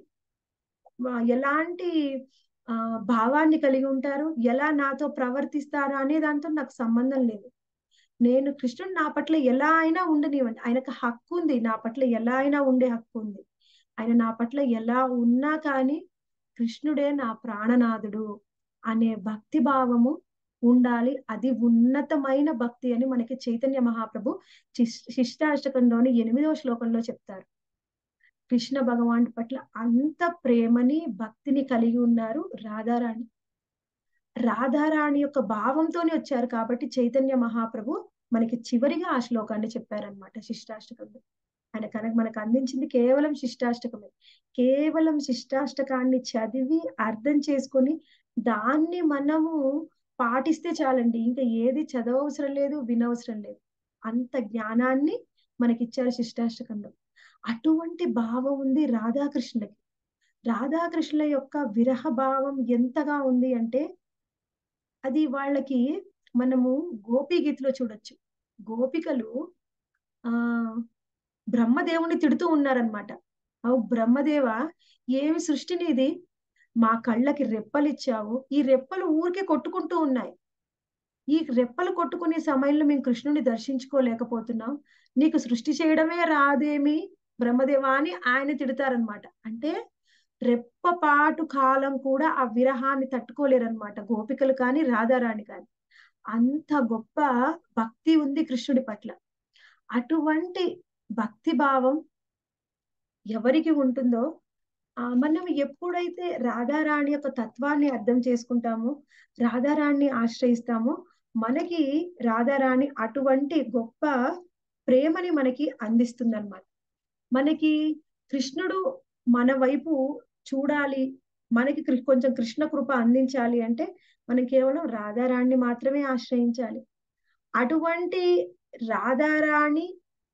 ఎలాంటి ఆ భావాన్ని కలిగి ఉంటారు ఎలా నాతో ప్రవర్తిస్తారు అనే దాంతో నాకు సంబంధం లేదు నేను కృష్ణుడు నా పట్ల ఎలా అయినా ఉండనివ్వండి ఆయనకు హక్కు ఉంది నా పట్ల ఎలా అయినా ఉండే హక్కు ఉంది ఆయన నా పట్ల ఎలా ఉన్నా కానీ కృష్ణుడే నా ప్రాణనాథుడు అనే భక్తి భావము ఉండాలి అది ఉన్నతమైన భక్తి అని మనకి చైతన్య మహాప్రభు శిష్టాష్టకంలోని ఎనిమిదవ శ్లోకంలో చెప్తారు కృష్ణ భగవాన్ పట్ల అంత ప్రేమని భక్తిని కలిగి ఉన్నారు రాధారాణి రాధారాణి యొక్క భావంతోనే వచ్చారు కాబట్టి చైతన్య మహాప్రభు మనకి చివరిగా ఆ శ్లోకాన్ని చెప్పారనమాట శిష్టాష్టకంలో ఆయన కనుక మనకు అందించింది కేవలం శిష్టాష్టకమే కేవలం శిష్టాష్టకాన్ని చదివి అర్థం చేసుకొని దాన్ని మనము పాటిస్తే చాలండి ఇంకా ఏది చదవవసరం లేదు వినవసరం లేదు అంత జ్ఞానాన్ని మనకిచ్చారు శిష్టాష్టకంలో అటువంటి భావం ఉంది రాధాకృష్ణులకి రాధాకృష్ణుల యొక్క విరహ భావం ఎంతగా ఉంది అంటే అది వాళ్ళకి మనము గోపీ గీతలో చూడొచ్చు గోపికలు ఆ బ్రహ్మదేవుని తిడుతూ ఉన్నారనమాట అవు బ్రహ్మదేవ ఏమి సృష్టిని ఇది మా కళ్ళకి రెప్పలిచ్చావు ఈ రెప్పలు ఊరికే కొట్టుకుంటూ ఉన్నాయి ఈ రెప్పలు కొట్టుకునే సమయంలో మేము కృష్ణుని దర్శించుకోలేకపోతున్నాం నీకు సృష్టి చేయడమే రాదేమి బ్రహ్మదేవ అని ఆయన తిడతారనమాట అంటే రెప్పపాటు కాలం కూడా ఆ విరహాన్ని తట్టుకోలేరనమాట గోపికలు కానీ రాధారాణి కానీ అంత గొప్ప భక్తి ఉంది కృష్ణుడి పట్ల అటువంటి భక్తి భావం ఎవరికి ఉంటుందో ఆ మనం ఎప్పుడైతే రాధారాణి యొక్క తత్వాన్ని అర్థం చేసుకుంటామో రాధారాణి ఆశ్రయిస్తామో మనకి రాధారాణి అటువంటి గొప్ప ప్రేమని మనకి అందిస్తుంది అనమాట మనకి కృష్ణుడు మన వైపు చూడాలి మనకి కొంచెం కృష్ణ కృప అందించాలి అంటే మనం కేవలం రాధారాణి మాత్రమే ఆశ్రయించాలి అటువంటి రాధారాణి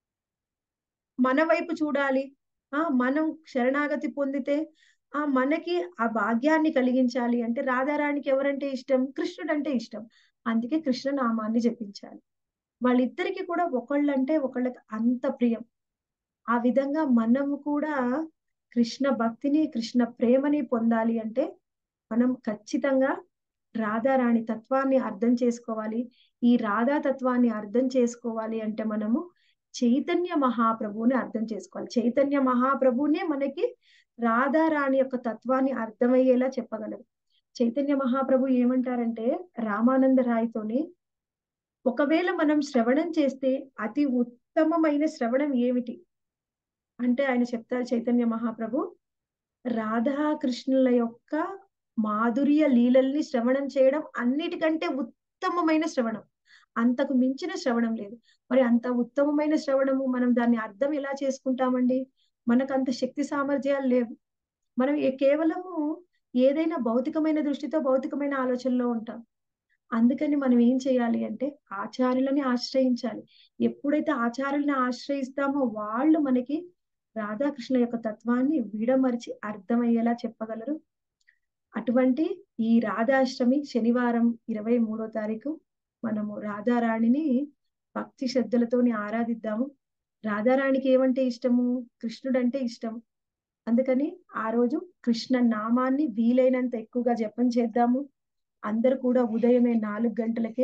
మన వైపు చూడాలి ఆ మనం శరణాగతి పొందితే ఆ మనకి ఆ భాగ్యాన్ని కలిగించాలి అంటే రాధారాణికి ఎవరంటే ఇష్టం కృష్ణుడు అంటే ఇష్టం అందుకే కృష్ణ నామాన్ని జపించాలి వాళ్ళిద్దరికి కూడా ఒకళ్ళంటే ఒకళ్ళకి అంత ప్రియం ఆ విధంగా మనము కూడా కృష్ణ భక్తిని కృష్ణ ప్రేమని పొందాలి అంటే మనం ఖచ్చితంగా రాధారాణి తత్వాన్ని అర్థం చేసుకోవాలి ఈ రాధా తత్వాన్ని అర్థం చేసుకోవాలి అంటే మనము చైతన్య మహాప్రభువుని అర్థం చేసుకోవాలి చైతన్య మహాప్రభువునే మనకి రాధారాణి యొక్క తత్వాన్ని అర్థమయ్యేలా చెప్పగలరు చైతన్య మహాప్రభు ఏమంటారంటే రామానంద రాయ్తోని ఒకవేళ మనం శ్రవణం చేస్తే అతి ఉత్తమమైన శ్రవణం ఏమిటి అంటే ఆయన చెప్తారు చైతన్య మహాప్రభు రాధాకృష్ణుల యొక్క మాధుర్య లీలల్ని శ్రవణం చేయడం అన్నిటికంటే ఉత్తమమైన శ్రవణం అంతకు మించిన శ్రవణం లేదు మరి అంత ఉత్తమమైన శ్రవణము మనం దాన్ని అర్థం ఎలా చేసుకుంటామండి మనకు అంత శక్తి సామర్థ్యాలు లేవు మనం కేవలము ఏదైనా భౌతికమైన దృష్టితో భౌతికమైన ఆలోచనలో ఉంటాం అందుకని మనం ఏం చేయాలి అంటే ఆచార్యులని ఆశ్రయించాలి ఎప్పుడైతే ఆచార్యులని ఆశ్రయిస్తామో వాళ్ళు మనకి రాధాకృష్ణ యొక్క తత్వాన్ని విడమరిచి అర్థమయ్యేలా చెప్పగలరు అటువంటి ఈ రాధాష్టమి శనివారం ఇరవై మూడో తారీఖు మనము రాధారాణిని భక్తి శ్రద్ధలతోని ఆరాధిద్దాము రాధారాణికి ఏమంటే ఇష్టము కృష్ణుడు అంటే ఇష్టం అందుకని ఆ రోజు కృష్ణ నామాన్ని వీలైనంత ఎక్కువగా జపం చేద్దాము అందరు కూడా ఉదయమే నాలుగు గంటలకే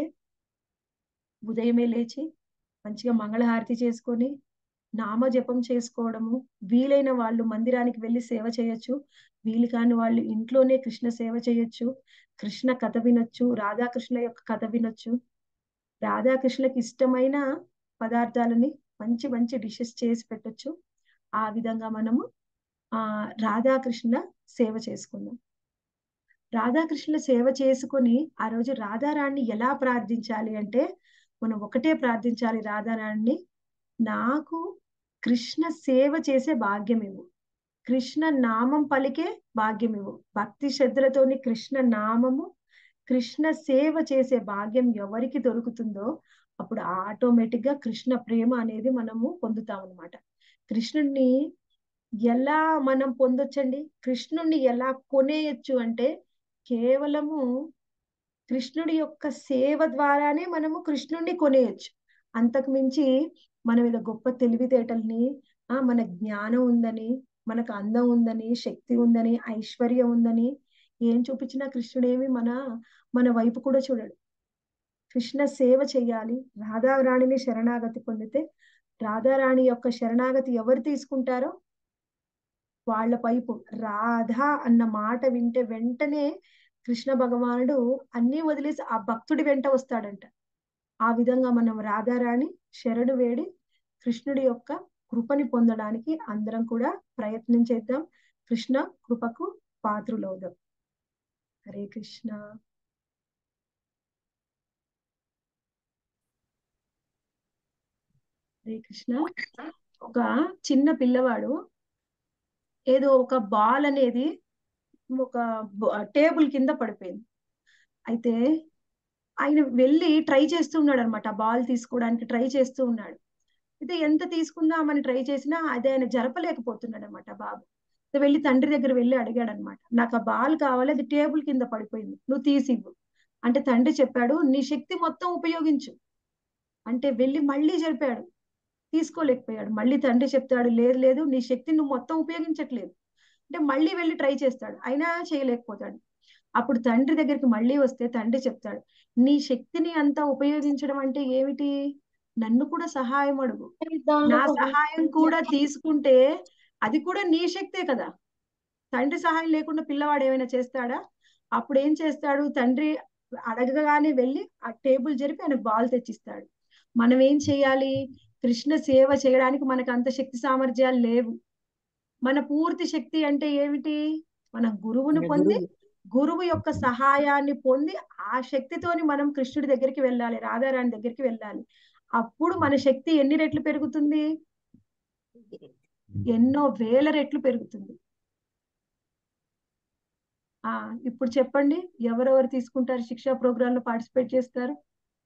ఉదయమే లేచి మంచిగా మంగళహారతి చేసుకొని నామ జపం చేసుకోవడము వీలైన వాళ్ళు మందిరానికి వెళ్ళి సేవ చేయొచ్చు వీలు కాని వాళ్ళు ఇంట్లోనే కృష్ణ సేవ చేయొచ్చు కృష్ణ కథ వినొచ్చు రాధాకృష్ణ యొక్క కథ వినొచ్చు రాధాకృష్ణకి ఇష్టమైన పదార్థాలని మంచి మంచి డిషెస్ చేసి పెట్టొచ్చు ఆ విధంగా మనము ఆ రాధాకృష్ణ సేవ చేసుకుందాం రాధాకృష్ణుల సేవ చేసుకొని ఆ రోజు రాధారాణ్ణి ఎలా ప్రార్థించాలి అంటే మనం ఒకటే ప్రార్థించాలి రాధారాణ్ణి నాకు కృష్ణ సేవ చేసే భాగ్యం ఇవ్వు కృష్ణ నామం పలికే భాగ్యం ఇవ్వు భక్తి శ్రద్ధలతోని కృష్ణ నామము కృష్ణ సేవ చేసే భాగ్యం ఎవరికి దొరుకుతుందో అప్పుడు ఆటోమేటిక్ గా కృష్ణ ప్రేమ అనేది మనము పొందుతాం అనమాట కృష్ణుడిని ఎలా మనం పొందొచ్చండి కృష్ణుడిని ఎలా కొనేయచ్చు అంటే కేవలము కృష్ణుడి యొక్క సేవ ద్వారానే మనము కృష్ణుడిని కొనేయచ్చు అంతకు మించి మన మీద గొప్ప తెలివితేటల్ని ఆ మన జ్ఞానం ఉందని మనకు అందం ఉందని శక్తి ఉందని ఐశ్వర్యం ఉందని ఏం చూపించినా కృష్ణుడేమి మన మన వైపు కూడా చూడడు కృష్ణ సేవ చేయాలి రాధారాణిని శరణాగతి పొందితే రాధారాణి యొక్క శరణాగతి ఎవరు తీసుకుంటారో వాళ్ళ వైపు రాధా అన్న మాట వింటే వెంటనే కృష్ణ భగవానుడు అన్ని వదిలేసి ఆ భక్తుడి వెంట వస్తాడంట ఆ విధంగా మనం రాధారాణి శరణు వేడి కృష్ణుడి యొక్క కృపని పొందడానికి అందరం కూడా ప్రయత్నం చేద్దాం కృష్ణ కృపకు పాత్రులవుదాం హరే కృష్ణ హరే కృష్ణ ఒక చిన్న పిల్లవాడు ఏదో ఒక బాల్ అనేది ఒక టేబుల్ కింద పడిపోయింది అయితే ఆయన వెళ్ళి ట్రై చేస్తూ ఉన్నాడు అనమాట ఆ బాల్ తీసుకోవడానికి ట్రై చేస్తూ ఉన్నాడు అయితే ఎంత తీసుకుందామని ట్రై చేసినా అది ఆయన జరపలేకపోతున్నాడు అనమాట బాబు వెళ్ళి తండ్రి దగ్గర వెళ్ళి అడిగాడు అనమాట నాకు ఆ బాల్ కావాలి అది టేబుల్ కింద పడిపోయింది నువ్వు తీసివ్వు అంటే తండ్రి చెప్పాడు నీ శక్తి మొత్తం ఉపయోగించు అంటే వెళ్ళి మళ్ళీ జరిపాడు తీసుకోలేకపోయాడు మళ్ళీ తండ్రి చెప్తాడు లేదు లేదు నీ శక్తి నువ్వు మొత్తం ఉపయోగించట్లేదు అంటే మళ్ళీ వెళ్ళి ట్రై చేస్తాడు అయినా చేయలేకపోతాడు అప్పుడు తండ్రి దగ్గరికి మళ్ళీ వస్తే తండ్రి చెప్తాడు నీ శక్తిని అంతా ఉపయోగించడం అంటే ఏమిటి నన్ను కూడా సహాయం అడుగు నా సహాయం కూడా తీసుకుంటే అది కూడా నీ శక్తే కదా తండ్రి సహాయం లేకుండా పిల్లవాడు ఏమైనా చేస్తాడా అప్పుడు ఏం చేస్తాడు తండ్రి అడగగానే వెళ్ళి ఆ టేబుల్ జరిపి ఆయన బాల్ తెచ్చిస్తాడు మనం ఏం చేయాలి కృష్ణ సేవ చేయడానికి మనకు అంత శక్తి సామర్థ్యాలు లేవు మన పూర్తి శక్తి అంటే ఏమిటి మన గురువును పొంది గురువు యొక్క సహాయాన్ని పొంది ఆ శక్తితోని మనం కృష్ణుడి దగ్గరికి వెళ్ళాలి రాధారాణి దగ్గరికి వెళ్ళాలి అప్పుడు మన శక్తి ఎన్ని రెట్లు పెరుగుతుంది ఎన్నో వేల రెట్లు పెరుగుతుంది ఆ ఇప్పుడు చెప్పండి ఎవరెవరు తీసుకుంటారు శిక్షా ప్రోగ్రామ్ లో పార్టిసిపేట్ చేస్తారు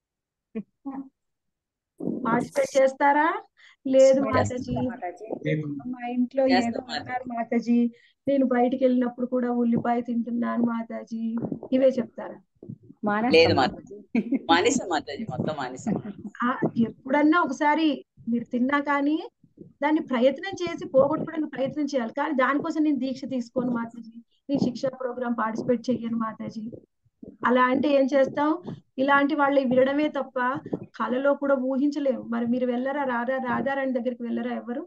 పార్టిసిపేట్ చేస్తారా లేదు మాతాజీ మా ఇంట్లో ఏదో అన్నారు మాతాజీ నేను బయటికి వెళ్ళినప్పుడు కూడా ఉల్లిపాయ తింటున్నాను మాతాజీ ఇవే చెప్తారా లేదు మాతాజీ మానేసా మాతాజీ మొత్తం మానేసా ఎప్పుడన్నా ఒకసారి మీరు తిన్నా కానీ దాన్ని ప్రయత్నం చేసి పోగొట్టుకోవడానికి ప్రయత్నం చేయాలి కానీ దానికోసం నేను దీక్ష తీసుకోను మాతాజీ నేను శిక్షా ప్రోగ్రామ్ పార్టిసిపేట్ చెయ్యను మాతాజీ అలా అంటే ఏం చేస్తాం ఇలాంటి వాళ్ళు వినడమే తప్ప కళలో కూడా ఊహించలేము మరి మీరు వెళ్ళరా రాధా రాధారాణి దగ్గరికి వెళ్ళరా ఎవరు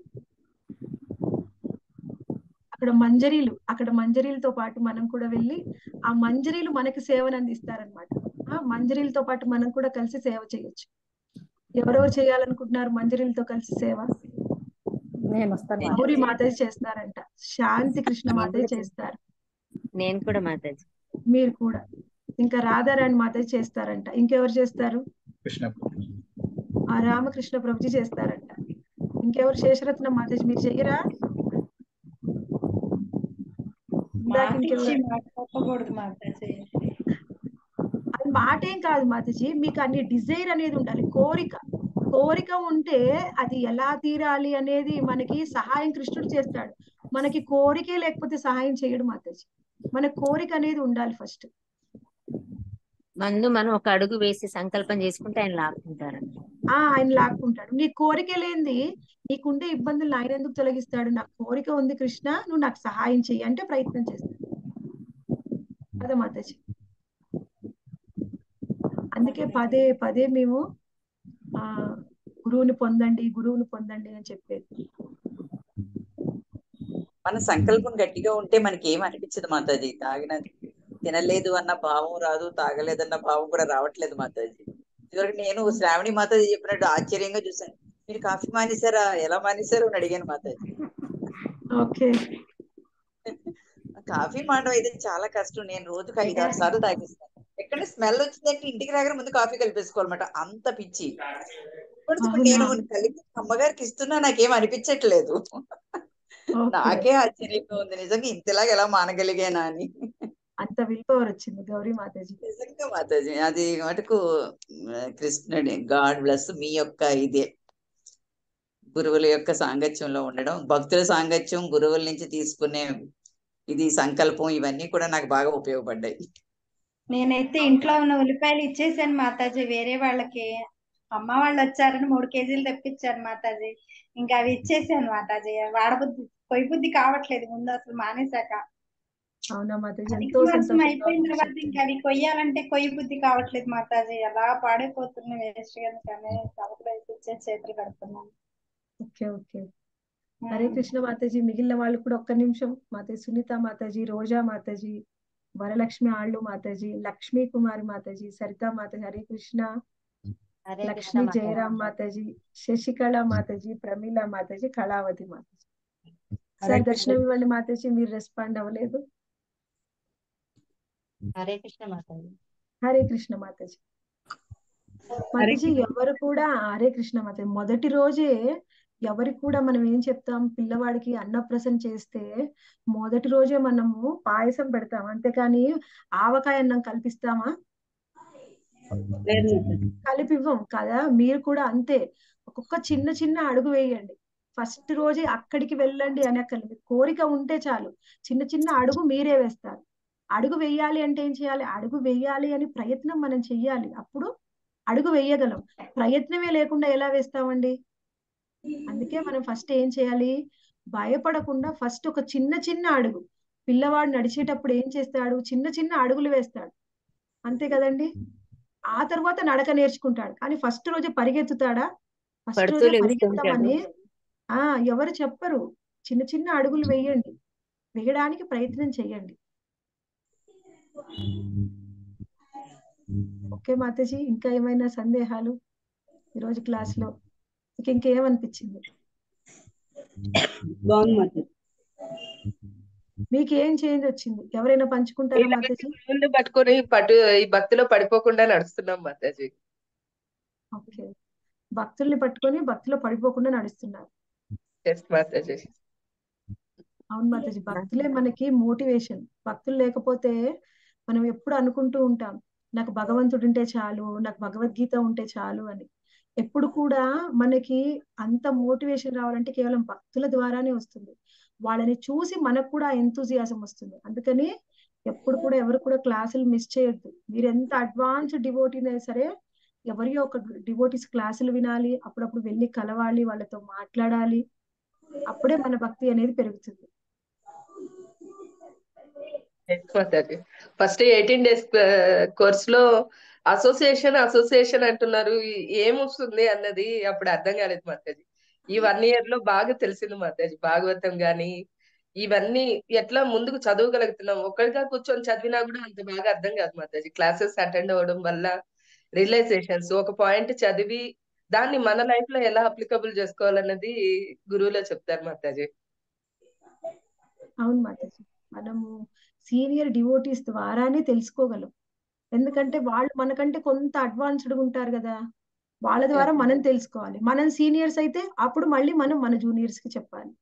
అక్కడ మంజరీలు అక్కడ మంజరీలతో పాటు మనం కూడా వెళ్ళి ఆ మంజరీలు మనకి సేవను అందిస్తారనమాట ఆ మంజరీలతో పాటు మనం కూడా కలిసి సేవ చేయొచ్చు ఎవరెవరు చేయాలనుకుంటున్నారు మంజరీలతో కలిసి సేవ నేను వస్తాను గౌరీ మాతాజీ చేస్తారంట శాంతి కృష్ణ మాతాజీ చేస్తారు నేను కూడా మాతాజీ మీరు కూడా ఇంకా రాధారాణి మాతాజీ చేస్తారంట ఇంకెవరు చేస్తారు కృష్ణ ఆ రామకృష్ణ ప్రభుజీ చేస్తారంట ఇంకెవరు శేషరత్న మాతాజీ మీరు చెయ్యరా ఇందాక ఇంకెవరు అది మాట ఏం కాదు మాతాజీ మీకు అన్ని డిజైర్ అనేది ఉండాలి కోరిక కోరిక ఉంటే అది ఎలా తీరాలి అనేది మనకి సహాయం కృష్ణుడు చేస్తాడు మనకి కోరికే లేకపోతే సహాయం చేయడు మాతాజీ మన కోరిక అనేది ఉండాలి ఫస్ట్ మందు మనం ఒక అడుగు వేసి సంకల్పం చేసుకుంటే ఆయన లాక్కుంటారండి ఆ ఆయన లాక్కుంటాడు నీ కోరిక లేనిది నీకుండే ఇబ్బందులు ఆయన ఎందుకు తొలగిస్తాడు నాకు కోరిక ఉంది కృష్ణ నువ్వు నాకు సహాయం చెయ్యి అంటే ప్రయత్నం చేస్తాడు అదే మాతాజీ అందుకే పదే పదే మేము ఆ గురువుని పొందండి గురువుని పొందండి అని చెప్పేది మన సంకల్పం గట్టిగా ఉంటే మనకి ఏం అనిపించదు మాతాజీ తాగిన తినలేదు అన్న భావం రాదు తాగలేదన్న భావం కూడా రావట్లేదు మాతాజీ ఇదివరకు నేను శ్రావణి మాతాజీ చెప్పినట్టు ఆశ్చర్యంగా చూసాను మీరు కాఫీ మానేశారా ఎలా మానేశారు అని అడిగాను మాతాజీ ఓకే కాఫీ మానడం అయితే చాలా కష్టం నేను రోజుకి ఐదు ఆరు సార్లు తాగిస్తాను ఎక్కడ స్మెల్ వచ్చిందంటే ఇంటికి రాగానే ముందు కాఫీ కలిపేసుకోవాలన్నమాట అంత పిచ్చి ఇప్పుడు అవునా? నేను కలిపి అమ్మగారికి ఇస్తున్నా నాకేం అనిపించట్లేదు ఓకే. నాకే ఆశ్చర్యంగా ఉంది నిజంగా ఇంతలాగా ఎలా మానగలిగానా అని అంత విల్ పవర్ వచ్చింది గౌరీ మాతాజీ నిజంగా మాతాజీ అది మటుకు ఆ, కృష్ణుడి గాడ్ బ్లెస్ మీ యొక్క ఇదే గురువుల యొక్క సాంగత్యంలో ఉండడం భక్తుల సాంగత్యం గురువుల నుంచి తీసుకునే ఇది సంకల్పం ఇవన్నీ కూడా నాకు బాగా ఉపయోగపడ్డాయి నేనైతే ఇంట్లో ఉన్న ఉల్లిపాయలు ఇచ్చేసాను మాతాజీ వేరే వాళ్ళకి అమ్మ వాళ్ళు వచ్చారని మూడు కేజీలు తెప్పించారు మాతాజీ ఇంకా అవి ఇచ్చేసాను మాతాజీ వాడబుద్ధి పొయ్యి బుద్ధి కావట్లేదు ముందు అసలు మానేశాక అవునా మాతాజీ అధిక ఎంతో మాసం సంతోషంగా అయిపోయిన ఉంది తర్వాత చెప్తుంటే. ఇంకా అవి కొయ్యాలంటే కొయ్యి బుద్ధి కావట్లేదు మాతాజీ అలా పాడైపోతున్నాయి వేస్ట్ గా కానీ తమకు వేసి ఇచ్చే చేతులు కడుతున్నాను ఓకే ఓకే హరే కృష్ణ మాతాజీ మిగిలిన వాళ్ళు కూడా ఒక్క నిమిషం మాతాజీ సునీత మాతాజీ రోజా మాతాజీ వరలక్ష్మి ఆళ్ళు మాతాజీ లక్ష్మీ కుమారి మాతాజీ సరితా మాతాజీ హరే కృష్ణ హరే కృష్ణ లక్ష్మీ మాతాజీ జయరాం మాతాజీ శశికళ మాతాజీ ప్రమీల మాతాజీ కళావతి మాతాజీ హరే సార్ కృష్ణ. దర్శనం ఇవ్వండి మాతాజీ మీరు రెస్పాండ్ అవ్వలేదు హరే కృష్ణ మాతాజీ హరే కృష్ణ మాతాజీ మాతాజీ ఎవరు కూడా హరే కృష్ణ మాతాజీ మొదటి రోజే ఎవరికి కూడా మనం ఏం చెప్తాం పిల్లవాడికి అన్నప్రసన్న చేస్తే మొదటి రోజే మనము పాయసం పెడతాం అంతేకాని ఆవకాయ అన్నం కల్పిస్తామా లేదు మాతాజీ. కలిపివ్వం కదా మీరు కూడా అంతే ఒక్కొక్క చిన్న చిన్న అడుగు వేయండి ఫస్ట్ రోజే అక్కడికి వెళ్ళండి అనక్కర్లేదు కోరిక ఉంటే చాలు చిన్న చిన్న అడుగు మీరే వేస్తారు అడుగు వెయ్యాలి అంటే ఏం చేయాలి అడుగు వెయ్యాలి అని ప్రయత్నం మనం చెయ్యాలి అప్పుడు అడుగు వేయగలం ప్రయత్నమే లేకుండా ఎలా వేస్తామండి అందుకే మనం ఫస్ట్ ఏం చేయాలి భయపడకుండా ఫస్ట్ ఒక చిన్న చిన్న అడుగు పిల్లవాడు నడిచేటప్పుడు ఏం చేస్తాడు చిన్న చిన్న అడుగులు వేస్తాడు అంతే కదండి ఆ తర్వాత నడక నేర్చుకుంటాడు కానీ ఫస్ట్ రోజే పరిగెత్తుతాడా ఫస్ట్ పడుతూ రోజే లెగుస్తూ ఉంటాడు పరిగెత్తమని ఆ ఎవరు చెప్పరు చిన్న చిన్న అడుగులు వేయండి వేయడానికి ప్రయత్నం చేయండి ఓకే మాతాజీ ఇంకా ఏమైనా సందేహాలు ఈరోజు క్లాస్ లో మీకు ఇంకేమనిపించింది బాగుంది మాతాజీ మీకు ఏం చేంజ్ వచ్చింది ఎవరైనా పంచుకుంటారా మాతాజీ ముందు పట్టుకొని పట్టు ఈ భక్తిలో పడిపోకుండా నడుస్తున్నాం మాతాజీ ఓకే భక్తుల్ని పట్టుకొని భక్తిలో పడిపోకుండా నడుస్తున్నారు ఎస్ మాతాజీ అవును మాతాజీ భక్తులే మనకి మోటివేషన్ భక్తులు లేకపోతే మనం ఎప్పుడు అనుకుంటూ ఉంటాం నాకు భగవంతుడు ఉంటే చాలు నాకు భగవద్గీత ఉంటే చాలు అని ఎప్పుడు కూడా మనకి అంత మోటివేషన్ రావాలంటే కేవలం భక్తుల ద్వారానే వస్తుంది వాళ్ళని చూసి మనకు కూడా ఎంతూజియాసం వస్తుంది అందుకని ఎప్పుడు కూడా ఎవరు కూడా క్లాసులు మిస్ చేయొద్దు మీరు ఎంత అడ్వాన్స్ డివోటీ అయినా సరే ఎవరి ఒక డివోటీస్ క్లాసులు వినాలి అప్పుడప్పుడు వెళ్ళి కలవాలి వాళ్ళతో మాట్లాడాలి అప్పుడే మన భక్తి అనేది పెరుగుతుంది yes Mataji first eighteen days course లో అసోసియేషన్ అసోసియేషన్ అంటున్నారు ఈ- ఏమొస్తుంది అన్నది అప్పుడు అర్థం కాలేదు మాతాజీ ఈ వన్ ఇయర్ లో బాగా తెలిసింది మాతాజీ భాగవతం గాని ఇవన్నీ ఎట్లా ముందుకు చదవగలుగుతున్నాం ఒక్కడిగా కూర్చొని చదివినా కూడా అంత బాగా అర్థం కాదు మాతాజీ క్లాసెస్ అటెండ్ అవ్వడం వల్ల రియలైజేషన్స్ ఒక పాయింట్ చదివి దాన్ని మన లైఫ్ లో ఎలా అప్లికబుల్ చేసుకోవాలన్నది గురువులో చెప్తారు మాతాజీ అవును మాతాజీ మనము సీనియర్ డివోటీస్ ద్వారానే తెలుసుకోగలం ఎందుకంటే వాళ్ళు మనకంటే కొంత అడ్వాన్స్డ్ ఉంటారు కదా వాళ్ళ ద్వారా మనం తెలుసుకోవాలి మనం సీనియర్స్ అయితే అప్పుడు మళ్ళీ మనం మన జూనియర్స్ కి చెప్పాలి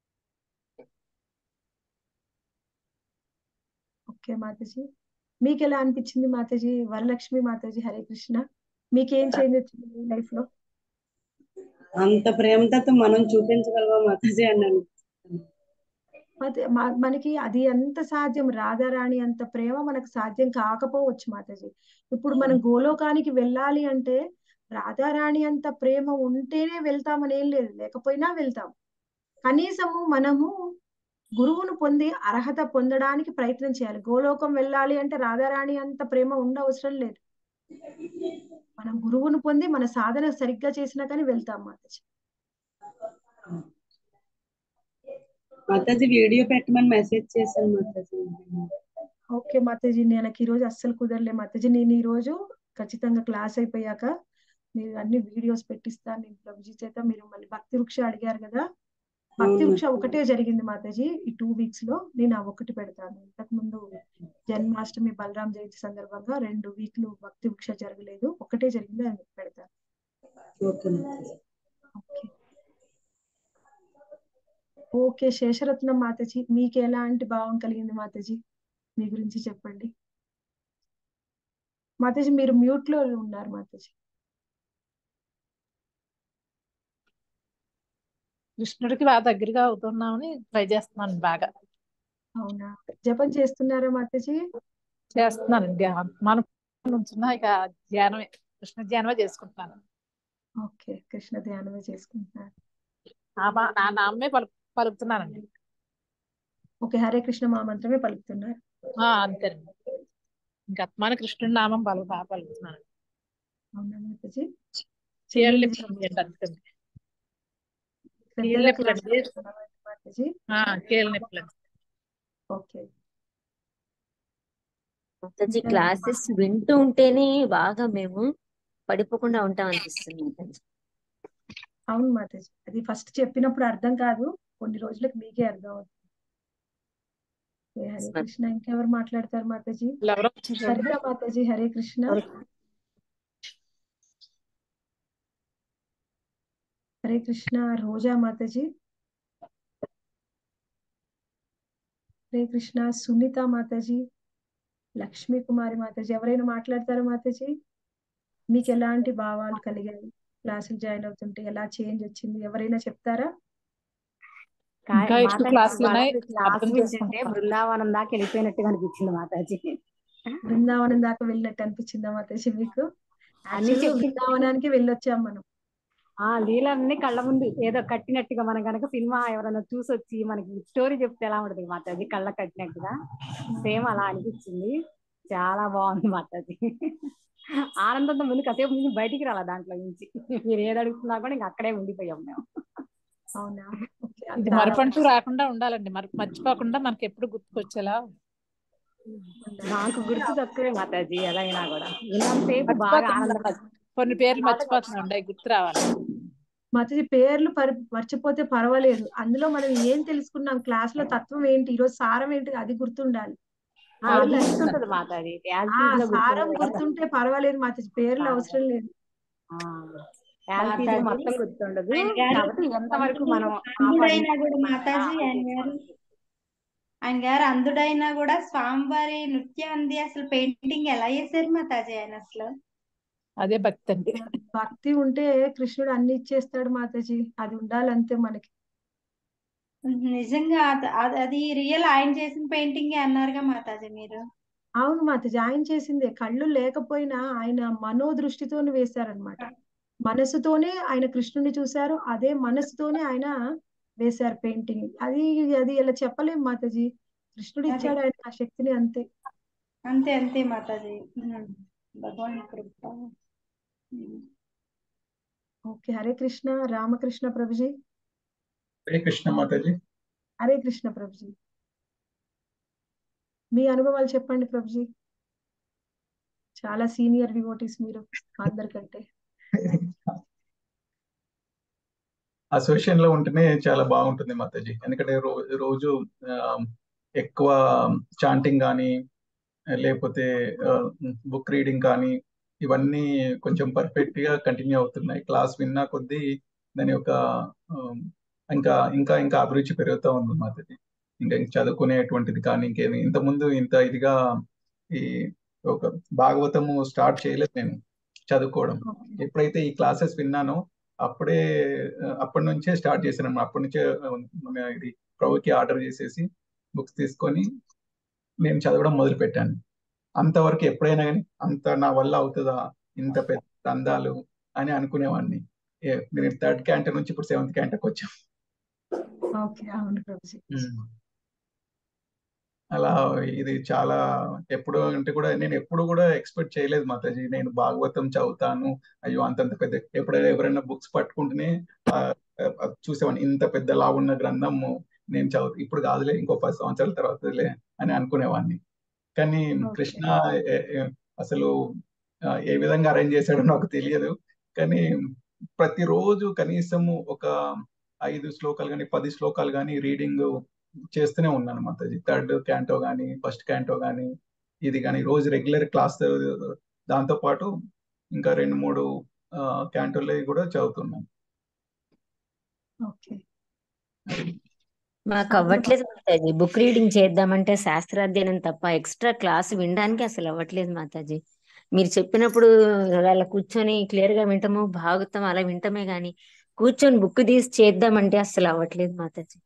ఓకే మాతాజీ మీకు ఎలా అనిపించింది మాతాజీ వరలక్ష్మి మాతాజీ హరే కృష్ణ మీకేం చేంజ్ వచ్చింది మీ లైఫ్ లో అంత ప్రేమతో మనం చూపించగలవా మాతాజీ అన్నాను అదే మ- మనకి అది ఎంత సాధ్యం రాధారాణి అంత ప్రేమ మనకు సాధ్యం కాకపోవచ్చు మాతాజీ ఇప్పుడు మనం గోలోకానికి వెళ్ళాలి అంటే రాధారాణి అంత ప్రేమ ఉంటేనే వెళ్తామని ఏం లేదు లేకపోయినా వెళ్తాం కనీసము మనము గురువును పొంది అర్హత పొందడానికి ప్రయత్నం చేయాలి గోలోకం వెళ్ళాలి అంటే రాధారాణి అంత ప్రేమ ఉండవసరం లేదు మనం గురువును పొంది మన సాధన సరిగ్గా చేసినా కానీ వెళ్తాం మాతాజీ మాతాజీ వీడియో పెట్టమని మెసేజ్ చేశాను మాతాజీ ఓకే మాతాజీ నేను ఈ రోజు అస్సలు కుదరలే మాతాజీ నేను ఈ రోజు ఖచ్చితంగా క్లాస్ అయిపోయాక మీరు అన్ని వీడియోస్ పెట్టిస్తాను నేను ప్రభుజీ చేత మీరు మళ్ళీ భక్తి వృక్ష అడిగారు కదా భక్తి అవును. వృక్ష ఒకటే జరిగింది మాతాజీ ఈ టూ వీక్స్ లో నేను ఆ ఒకటి పెడతాను ఇంతకు ముందు జన్మాష్టమి బలరాం జయంతి సందర్భంగా రెండు వీక్లు భక్తి వృక్ష జరగలేదు ఒకటే జరిగింది అది పెడతాను okay Mataji okay okay Sesharatnam Mataji మీకు ఎలాంటి భావం కలిగింది మాతాజీ మీ గురించి చెప్పండి మాతాజీ మీరు మ్యూట్ లో ఉన్నారు మాతాజీ కృష్ణుడికి బాగా దగ్గరగా అవుతున్నామని ట్రై చేస్తున్నాను బాగా అవునా జపం చేస్తున్నారా మాతాజీ చేస్తున్నాను ధ్యానం మనం నుంచున్నా ఇక ధ్యానమే కృష్ణ ధ్యానమే చేసుకుంటున్నాను ఓకే కృష్ణ ధ్యానమే చేసుకుంటున్నారు ఆ మా- నా నామే పలు పలుకుతున్నానండి ఓకే హరే కృష్ణ మా మంత్రమే పలుకుతున్నారు ఆ, అంతేనండి ఇంకా అత్మాన కృష్ణుడి నామం పలు బాగా పలుకుతున్నాను అవునా మాతాజీ చీరలు చెయ్యండి నింపుతుంది అండి అందుకని శ్రద్ధగా కీళ్ళ క్లాస్ నొప్పులండి చెప్తున్నారా మాతాజీ ఆ, కీళ్ళ నొప్పులండి ఓకే మాతాజీ ఇంకా క్లాసెస్ వింటూ ఉంటేనే బాగా మేము పడిపోకుండా ఉంటాం అనిపిస్తుంది మాతాజీ అవును మాతాజీ అది ఫస్ట్ చెప్పినప్పుడు అర్థం కాదు కొన్ని రోజులకు మీకే అర్థం అవుతుంది ఓకే, హరే కృష్ణ ఇంకెవరు మాట్లాడతారు మాతాజీ వీళ్ళు ఎవరో వచ్చారండి సరిత మాతాజీ హరే కృష్ణ హరే కృష్ణ రోజా మాతాజీ హరే కృష్ణ సునీత మాతాజీ లక్ష్మీ కుమారి మాతాజీ ఎవరైనా మాట్లాడతారా మాతాజీ మీకు ఎలాంటి భావాలు కలిగాయి క్లాసులు జాయిన్ అవుతుంటే ఎలా చేంజ్ వచ్చింది ఎవరైనా చెప్తారా ఇంకా ఎక్కువ మాతాజీ క్లాసులు ఇవాళ ఉన్నాయి క్లాస్ అర్థం వింటుంటే చేసుకుంటున్నాను బృందావనం దాకా వెళ్ళిపోయినట్టుగా అనిపించింది మాతాజీ బృందావనం దాకా వెళ్ళినట్టు అనిపించిందా మాతాజీ మీకు అన్ని యాక్చువల్ గా చెప్పి బృందావనానికి వెళ్ళొచ్చాం మనం ఆ లీలన్నీ కళ్ళ ముందు ఏదో కట్టినట్టుగా మనం కనుక సినిమా ఎవరైనా చూసొచ్చి మనకి స్టోరీ చెప్తే ఎలా ఉంటుంది మాతాజీ కళ్ళ కట్టినట్టుగా సేమ్ అలా అనిపించింది చాలా బాగుంది మాతాజీ ఆనందంతో ముందు కాసేపు నుంచి బయటికి రాలా దాంట్లో నుంచి మీరు ఏది అడుగుతున్నా కూడా ఇంకా అక్కడే ఉండిపోయాం మేము అవునా ఓకే ఇది అంత మరపంటూ రాకుండా ఉండాలండి మరి మర్చిపోకుండా మనకి ఎప్పుడు గుర్తుకొచ్చేలా నాకు గుర్తు తక్కువే మాతాజీ ఎలా అయినా కూడా విన్నంతసేపు బాగా మర్చిపోతున్నాం ఆనందపడి కొన్ని పేర్లు మర్చిపోతున్నాం అవి గుర్తు రావాలి మాతాజీ పేర్లు పరి మర్చిపోతే పర్వాలేదు అందులో మనం ఏం తెలుసుకున్నాం క్లాస్ లో తత్వం ఏంటి ఈ రోజు సారం ఏంటి అది గుర్తుండాలి ఆ, అది పేర్లు గుర్తుంటది మాతాజీ యాజ్ ఆ టీజ్ గా సారం గుర్తుంటది కదా గుర్తుంటే పర్వాలేదు మాతాజీ పేర్లు అవసరం లేదు యాజ్ టీజ్ గా మాతాజీ మొత్తం గుర్తుండదు ఆయన గారు కాబట్టి ఎంతవరకు మనం ఆ అందుడైనా పని కూడా మాతాజీ ఆయన గారు ఆయన గారు అందుడైనా కూడా స్వామివారి నృత్యాంది అసలు పెయింటింగ్ ఎలా చేశారు మాతాజీ ఆయన అసలు అదే భక్తి అండి భక్తి ఉంటే కృష్ణుడు అన్ని ఇచ్చేస్తాడు మాతాజీ అది ఉండాలంతే మనకి నిజంగా అద- అద- అది రియల్ ఆయన చేసిన పెయింటింగ్ అన్నారుగా మాతాజీ మీరు అవును మాతాజీ ఆయన చేసిందే కళ్ళు లేకపోయినా ఆయన మనోదృష్టితోని వేశారనమాట మనసుతోనే ఆయన కృష్ణుని చూశారు అదే మనసుతోనే ఆయన వేశారు పెయింటింగ్ అది అది ఇలా చెప్పలేం మాతాజీ కృష్ణుడు అది ఇచ్చాడు ఆయన ఆ శక్తిని అంతే అంతే అంతే మాతాజీ ఉమ్. భగవాన్ కృప ఉమ్. ఓకే హరే కృష్ణ రామకృష్ణ ప్రభుజీ హరే కృష్ణ మాతాజీ హరే కృష్ణ ప్రభుజీ మీ అనుభవాలు చెప్పండి ప్రభుజీ చాలా సీనియర్ డివోటీస్ మీరు మా అందరికంటే అసోసియేషన్ లో ఉంటేనే చాలా బాగుంటుంది మాతాజీ ఎందుకంటే రో- రోజు ఆ, ఎక్కువ చాంటింగ్ కానీ లేకపోతే బుక్ రీడింగ్ కానీ ఇవన్నీ కొంచెం పర్ఫెక్ట్ గా కంటిన్యూ అవుతున్నాయి క్లాస్ విన్నా కొద్దీ దాని యొక్క ఆ, ఇంకా ఇంకా ఇంకా అభిరుచి పెరుగుతూ ఉంది మాతాజీ ఇంకా చదువుకునేటువంటిది కానీ ఇంకేమి ఇంతకుముందు ఇంత ఇదిగా ఈ ఒక భాగవతము స్టార్ట్ చేయలేదు నేను చదువుకోవడం ఓకే ఎప్పుడైతే ఈ క్లాసెస్ విన్నానో అప్పుడే ఆ, అప్పటి నుంచే స్టార్ట్ చేశాను అప్పటి నుంచే ఆ, మన ఇది ప్రభుకి ఆర్డర్ చేసేసి బుక్స్ తీసుకొని నేను చదవడం మొదలు పెట్టాను అంతవరకు ఎప్పుడైనా కానీ అంత నా వల్ల అవుతుందా ఇంత పెద్ద గ్రంథాలు అని అనుకునేవాడిని ఏ- నేను థర్డ్ క్యాంటర్ నుంచి ఇప్పుడు సెవెంత్ క్యాంటర్కి వచ్చాం ఓకే అవును ప్రభుజీ అలా ఇది చాలా ఎప్పుడు అంటే కూడా నేను ఎప్పుడు కూడా ఎక్స్పెక్ట్ చేయలేదు మాతాజీ నేను భాగవతం చదువుతాను అయ్యో అంతంత పెద్ద ఎప్పుడైనా ఎవరైనా బుక్స్ పట్టుకుంటేనే ఆ, ఆ, చూసేవాడిని ఇంత పెద్ద లా ఉన్న గ్రంథం నేను చదువు ఇప్పుడు కాదులే ఇంకో పది సంవత్సరాల తర్వాతలే అని అనుకునేవాడిని కానీ ఓకే కృష్ణ ఏ- ఏ- అసలు ఆ, ఏ విధంగా అరేంజ్ చేశాడో నాకు తెలియదు కానీ ప్రతిరోజు కనీసము ఒక ఐదు శ్లోకాలు కానీ పది శ్లోకాలు కానీ రీడింగ్ చేస్తూనే ఉన్నాను మాతాజీ థర్డ్ క్యాంటో కానీ ఫస్ట్ క్యాంటో కానీ ఇది కానీ రోజు రెగ్యులర్ క్లాస్ దాంతో పాటు ఇంకా రెండు మూడు క్యాంటోలే కూడా చదువుతున్నాం ఓకే మాకు సాధన అవ్వట్లేదు మాతాజీ బుక్ రీడింగ్ చేద్దామంటే శాస్త్రాధ్యయనం తప్ప ఎక్స్ట్రా క్లాస్ వినడానికి అసలు అవ్వట్లేదు మాతాజీ మీరు చెప్పినప్పుడు అలా కూర్చొని క్లియర్ గా వింటాము భాగవతం అలా వింటమే గాని కూర్చొని బుక్ తీసి చేద్దామంటే అసలు అవ్వట్లేదు మాతాజీ